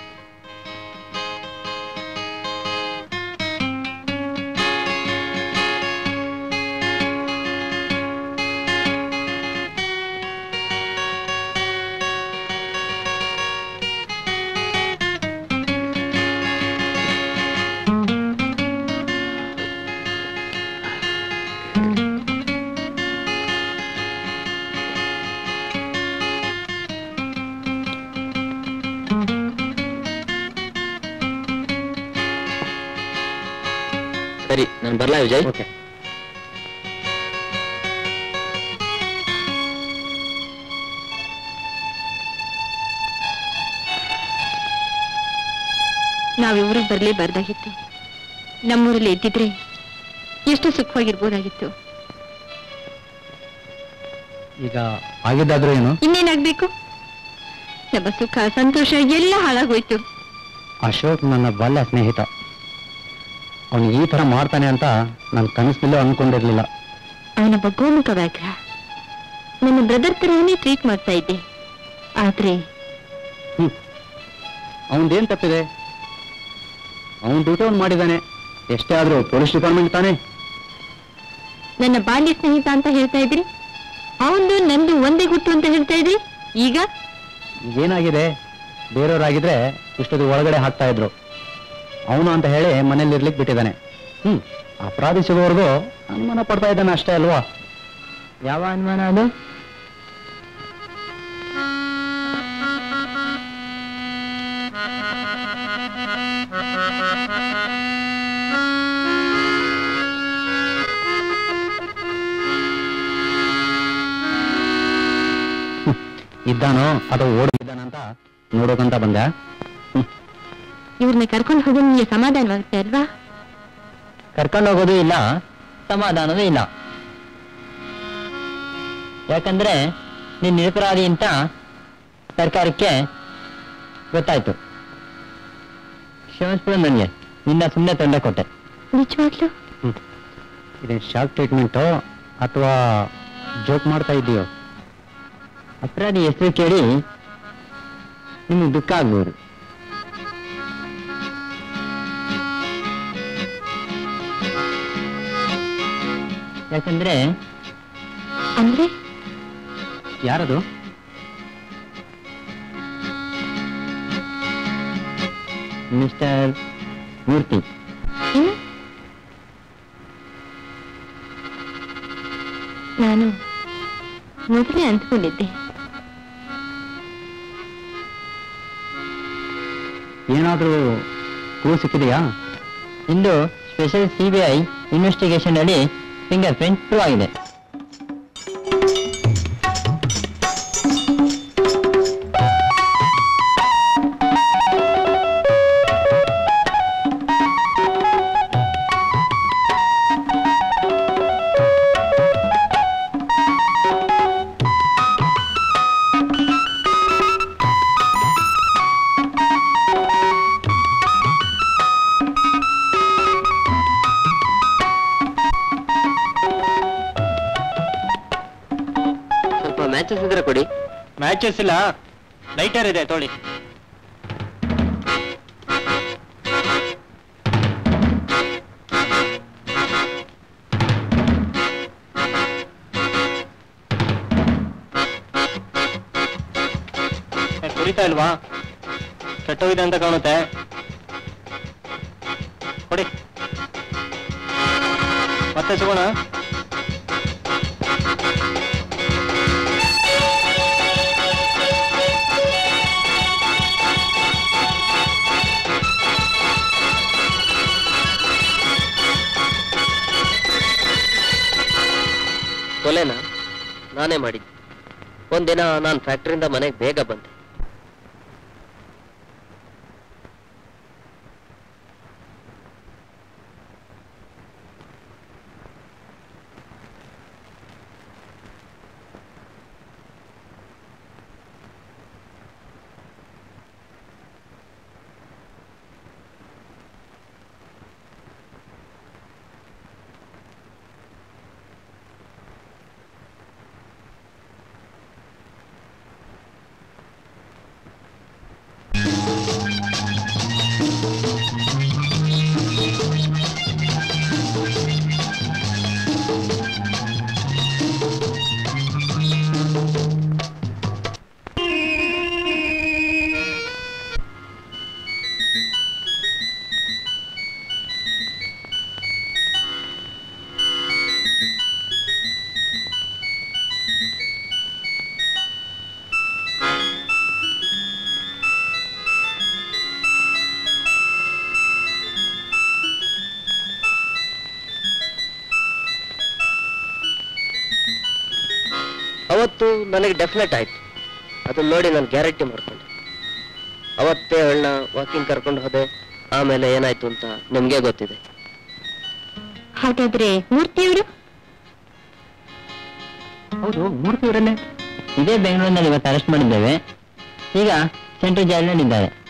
ಸರಿ ನಾನು ಬರ್ಲಾ ವಿಜಯ್ ಓಕೆ ನಾವು ಊರಿಗೆ ಬರಲೇಬಾರ್ದಾಗಿತ್ತು ನಮ್ಮೂರಲ್ಲಿ ಇದ್ದಿದ್ರೆ ಎಷ್ಟು ಸುಖವಾಗಿರ್ಬೋದಾಗಿತ್ತು ಈಗ ಆಗಿದ್ದಾದ್ರೂ ಏನು ಇನ್ನೇನಾಗ್ಬೇಕು ನಮ್ಮ ಸುಖ ಸಂತೋಷ ಎಲ್ಲ ಹಾಳಾಗೋಯ್ತು ಅಶೋಕ್ ನನ್ನ ಬಲ್ಲ ಸ್ನೇಹಿತ ಅವನು ಈ ತರ ಮಾಡ್ತಾನೆ ಅಂತ ನಾನು ಕನಸಲ್ಲೂ ಅನ್ಕೊಂಡಿರ್ಲಿಲ್ಲ ಅವನೊಬ್ಬ ಗೋಮುಖ ವ್ಯಾಘ್ರ ನನ್ನ ಬ್ರದರ್ ತರನೇ ಟ್ರೀಟ್ ಮಾಡ್ತಾ ಇದ್ದೆ ಆದ್ರೆ ಅವನ್ದೇನ್ ತಪ್ಪಿದೆ ಅವನ್ ಡ್ಯೂಟಿ ಅವ್ನು ಮಾಡಿದಾನೆ ಎಷ್ಟೇ ಆದ್ರೂ ಪೊಲೀಸ್ ಡಿಪಾರ್ಟ್ಮೆಂಟ್ ತಾನೆ ನನ್ನ ಬಾಲ್ಯ ಸ್ನೇಹಿತ ಅಂತ ಹೇಳ್ತಾ ಇದ್ರಿ ಅವನು ನಂದು ಒಂದೇ ಗುಟ್ಟು ಅಂತ ಹೇಳ್ತಾ ಇದ್ರಿ ಈಗ ಏನಾಗಿದೆ ಬೇರೆಯವರಾಗಿದ್ರೆ ಇಷ್ಟೊತ್ತು ಒಳಗಡೆ ಹಾಕ್ತಾ ಇದ್ರು ಅವನು ಅಂತ ಹೇಳಿ ಮನೇಲಿ ಇರ್ಲಿಕ್ಕೆ ಬಿಟ್ಟಿದ್ದಾನೆ ಹ್ಮ್ ಅಪರಾಧಿ ಸಿಗೋವರೆಗೂ ಅನುಮಾನ ಪಡ್ತಾ ಇದ್ದಾನೆ ಅಷ್ಟೇ ಅಲ್ವಾ ಯಾವ ಅನುಮಾನ ಅದು ಇದ್ದಾನೋ ಅಥವಾ ಓಡಿದ್ದಾನಂತ ನೋಡೋಕಂತ ಬಂದೆ ಇವ್ರನ್ನ ಕರ್ಕೊಂಡು ಹೋಗಿ ನಿಮಗೆ ಸಮಾಧಾನವಾಗುತ್ತೆ ಅಲ್ವಾ ಕರ್ಕೊಂಡು ಹೋಗೋದು ಇಲ್ಲ ಸಮಾಧಾನವೂ ಇಲ್ಲ ಯಾಕಂದ್ರೆ ನೀನ್ ನಿರಪರಾಧಿ ಅಂತ ಸರ್ಕಾರಕ್ಕೆ ಗೊತ್ತಾಯ್ತು ಕ್ಷಮಿಸ್ಬಿಡು ನನಗೆ ನಿನ್ನ ಸುಮ್ಮನೆ ತೊಂದರೆ ಕೊಟ್ಟೆ ನಿಜವಾಗ್ಲು ಇದೇ ಶಾಕ್ ಟ್ರೀಟ್ಮೆಂಟು ಅಥವಾ ಜೋಕ್ ಮಾಡ್ತಾ ಇದೆಯೋ ಅಪರಾಧಿ ಹೆಸರು ಕೇಳಿ ನಿಮಗೆ ದುಃಖ ಆಗ್ಬೋದು ಯಾಕಂದ್ರೆ ಅಂದ್ರೆ ಯಾರದು ಮಿಸ್ಟರ್ ಮೂರ್ತಿ ಏನು ನಾನು ಮೊದಲೇ ಅಂದ್ಕೊಂಡಿದ್ದೆ ಏನಾದರೂ ಕ್ಲೂ ಸಿಕ್ಕಿದೆಯಾ ಇಂದು ಸ್ಪೆಷಲ್ ಸಿಬಿಐ ಇನ್ವೆಸ್ಟಿಗೇಷನ್ ಅಲ್ಲಿ ಫಿಂಗರ್ ಪ್ರಿಂಟ್ ಪ್ರೂವ್ ಆಗಿದೆ ಸ್ವಲ್ಪ ಮ್ಯಾಚಸ್ ಇದ್ರೆ ಕೊಡಿ ಮ್ಯಾಚಸ್ ಇಲ್ಲ ಲೈಟರ್ ಇದೆ ತೊಳಿ ಏ, ಸುರಿತಾ ಇಲ್ವಾ ಕೆಟ್ಟೋಗಿದೆ ಅಂತ ಕಾಣುತ್ತೆ ಕೊಡಿ ಮತ್ತೆ ಸಿಗೋಣ ಕೊಲೆನಾ ನಾನೇ ಮಾಡಿದ್ದೆ ಒಂದಿನ ನಾನು ಫ್ಯಾಕ್ಟ್ರಿಯಿಂದ ಮನೆಗೆ ಬೇಗ ಬಂದೆ ಅವತ್ತು ನನಗೆ ಡೆಫಿನೆಟ್ ಆಯ್ತು ಅದನ್ನ ನೋಡಿ ನಾನು ಗ್ಯಾರಂಟಿ ಮಾಡ್ಕೊಂಡೆ ಅವತ್ತೇ ಅವಳನ್ನ ವಾಕಿಂಗ್ ಕರ್ಕೊಂಡು ಹೋದೆ ಆಮೇಲೆ ಏನಾಯ್ತು ಅಂತ ನಿಮ್ಗೆ ಗೊತ್ತಿದೆ ಹಾಗಾದ್ರೆ ಮೂರ್ತಿಯವರು ಹೌದು ಮೂರ್ತಿಯವರನ್ನೇ ಇದೇ ಬೆಂಗಳೂರಿನಲ್ಲಿ ಇವತ್ತು ಅರೆಸ್ಟ್ ಮಾಡಿದ್ದೇವೆ ಈಗ ಸೆಂಟ್ರಲ್ ಜೈಲಿನಲ್ಲಿದ್ದಾರೆ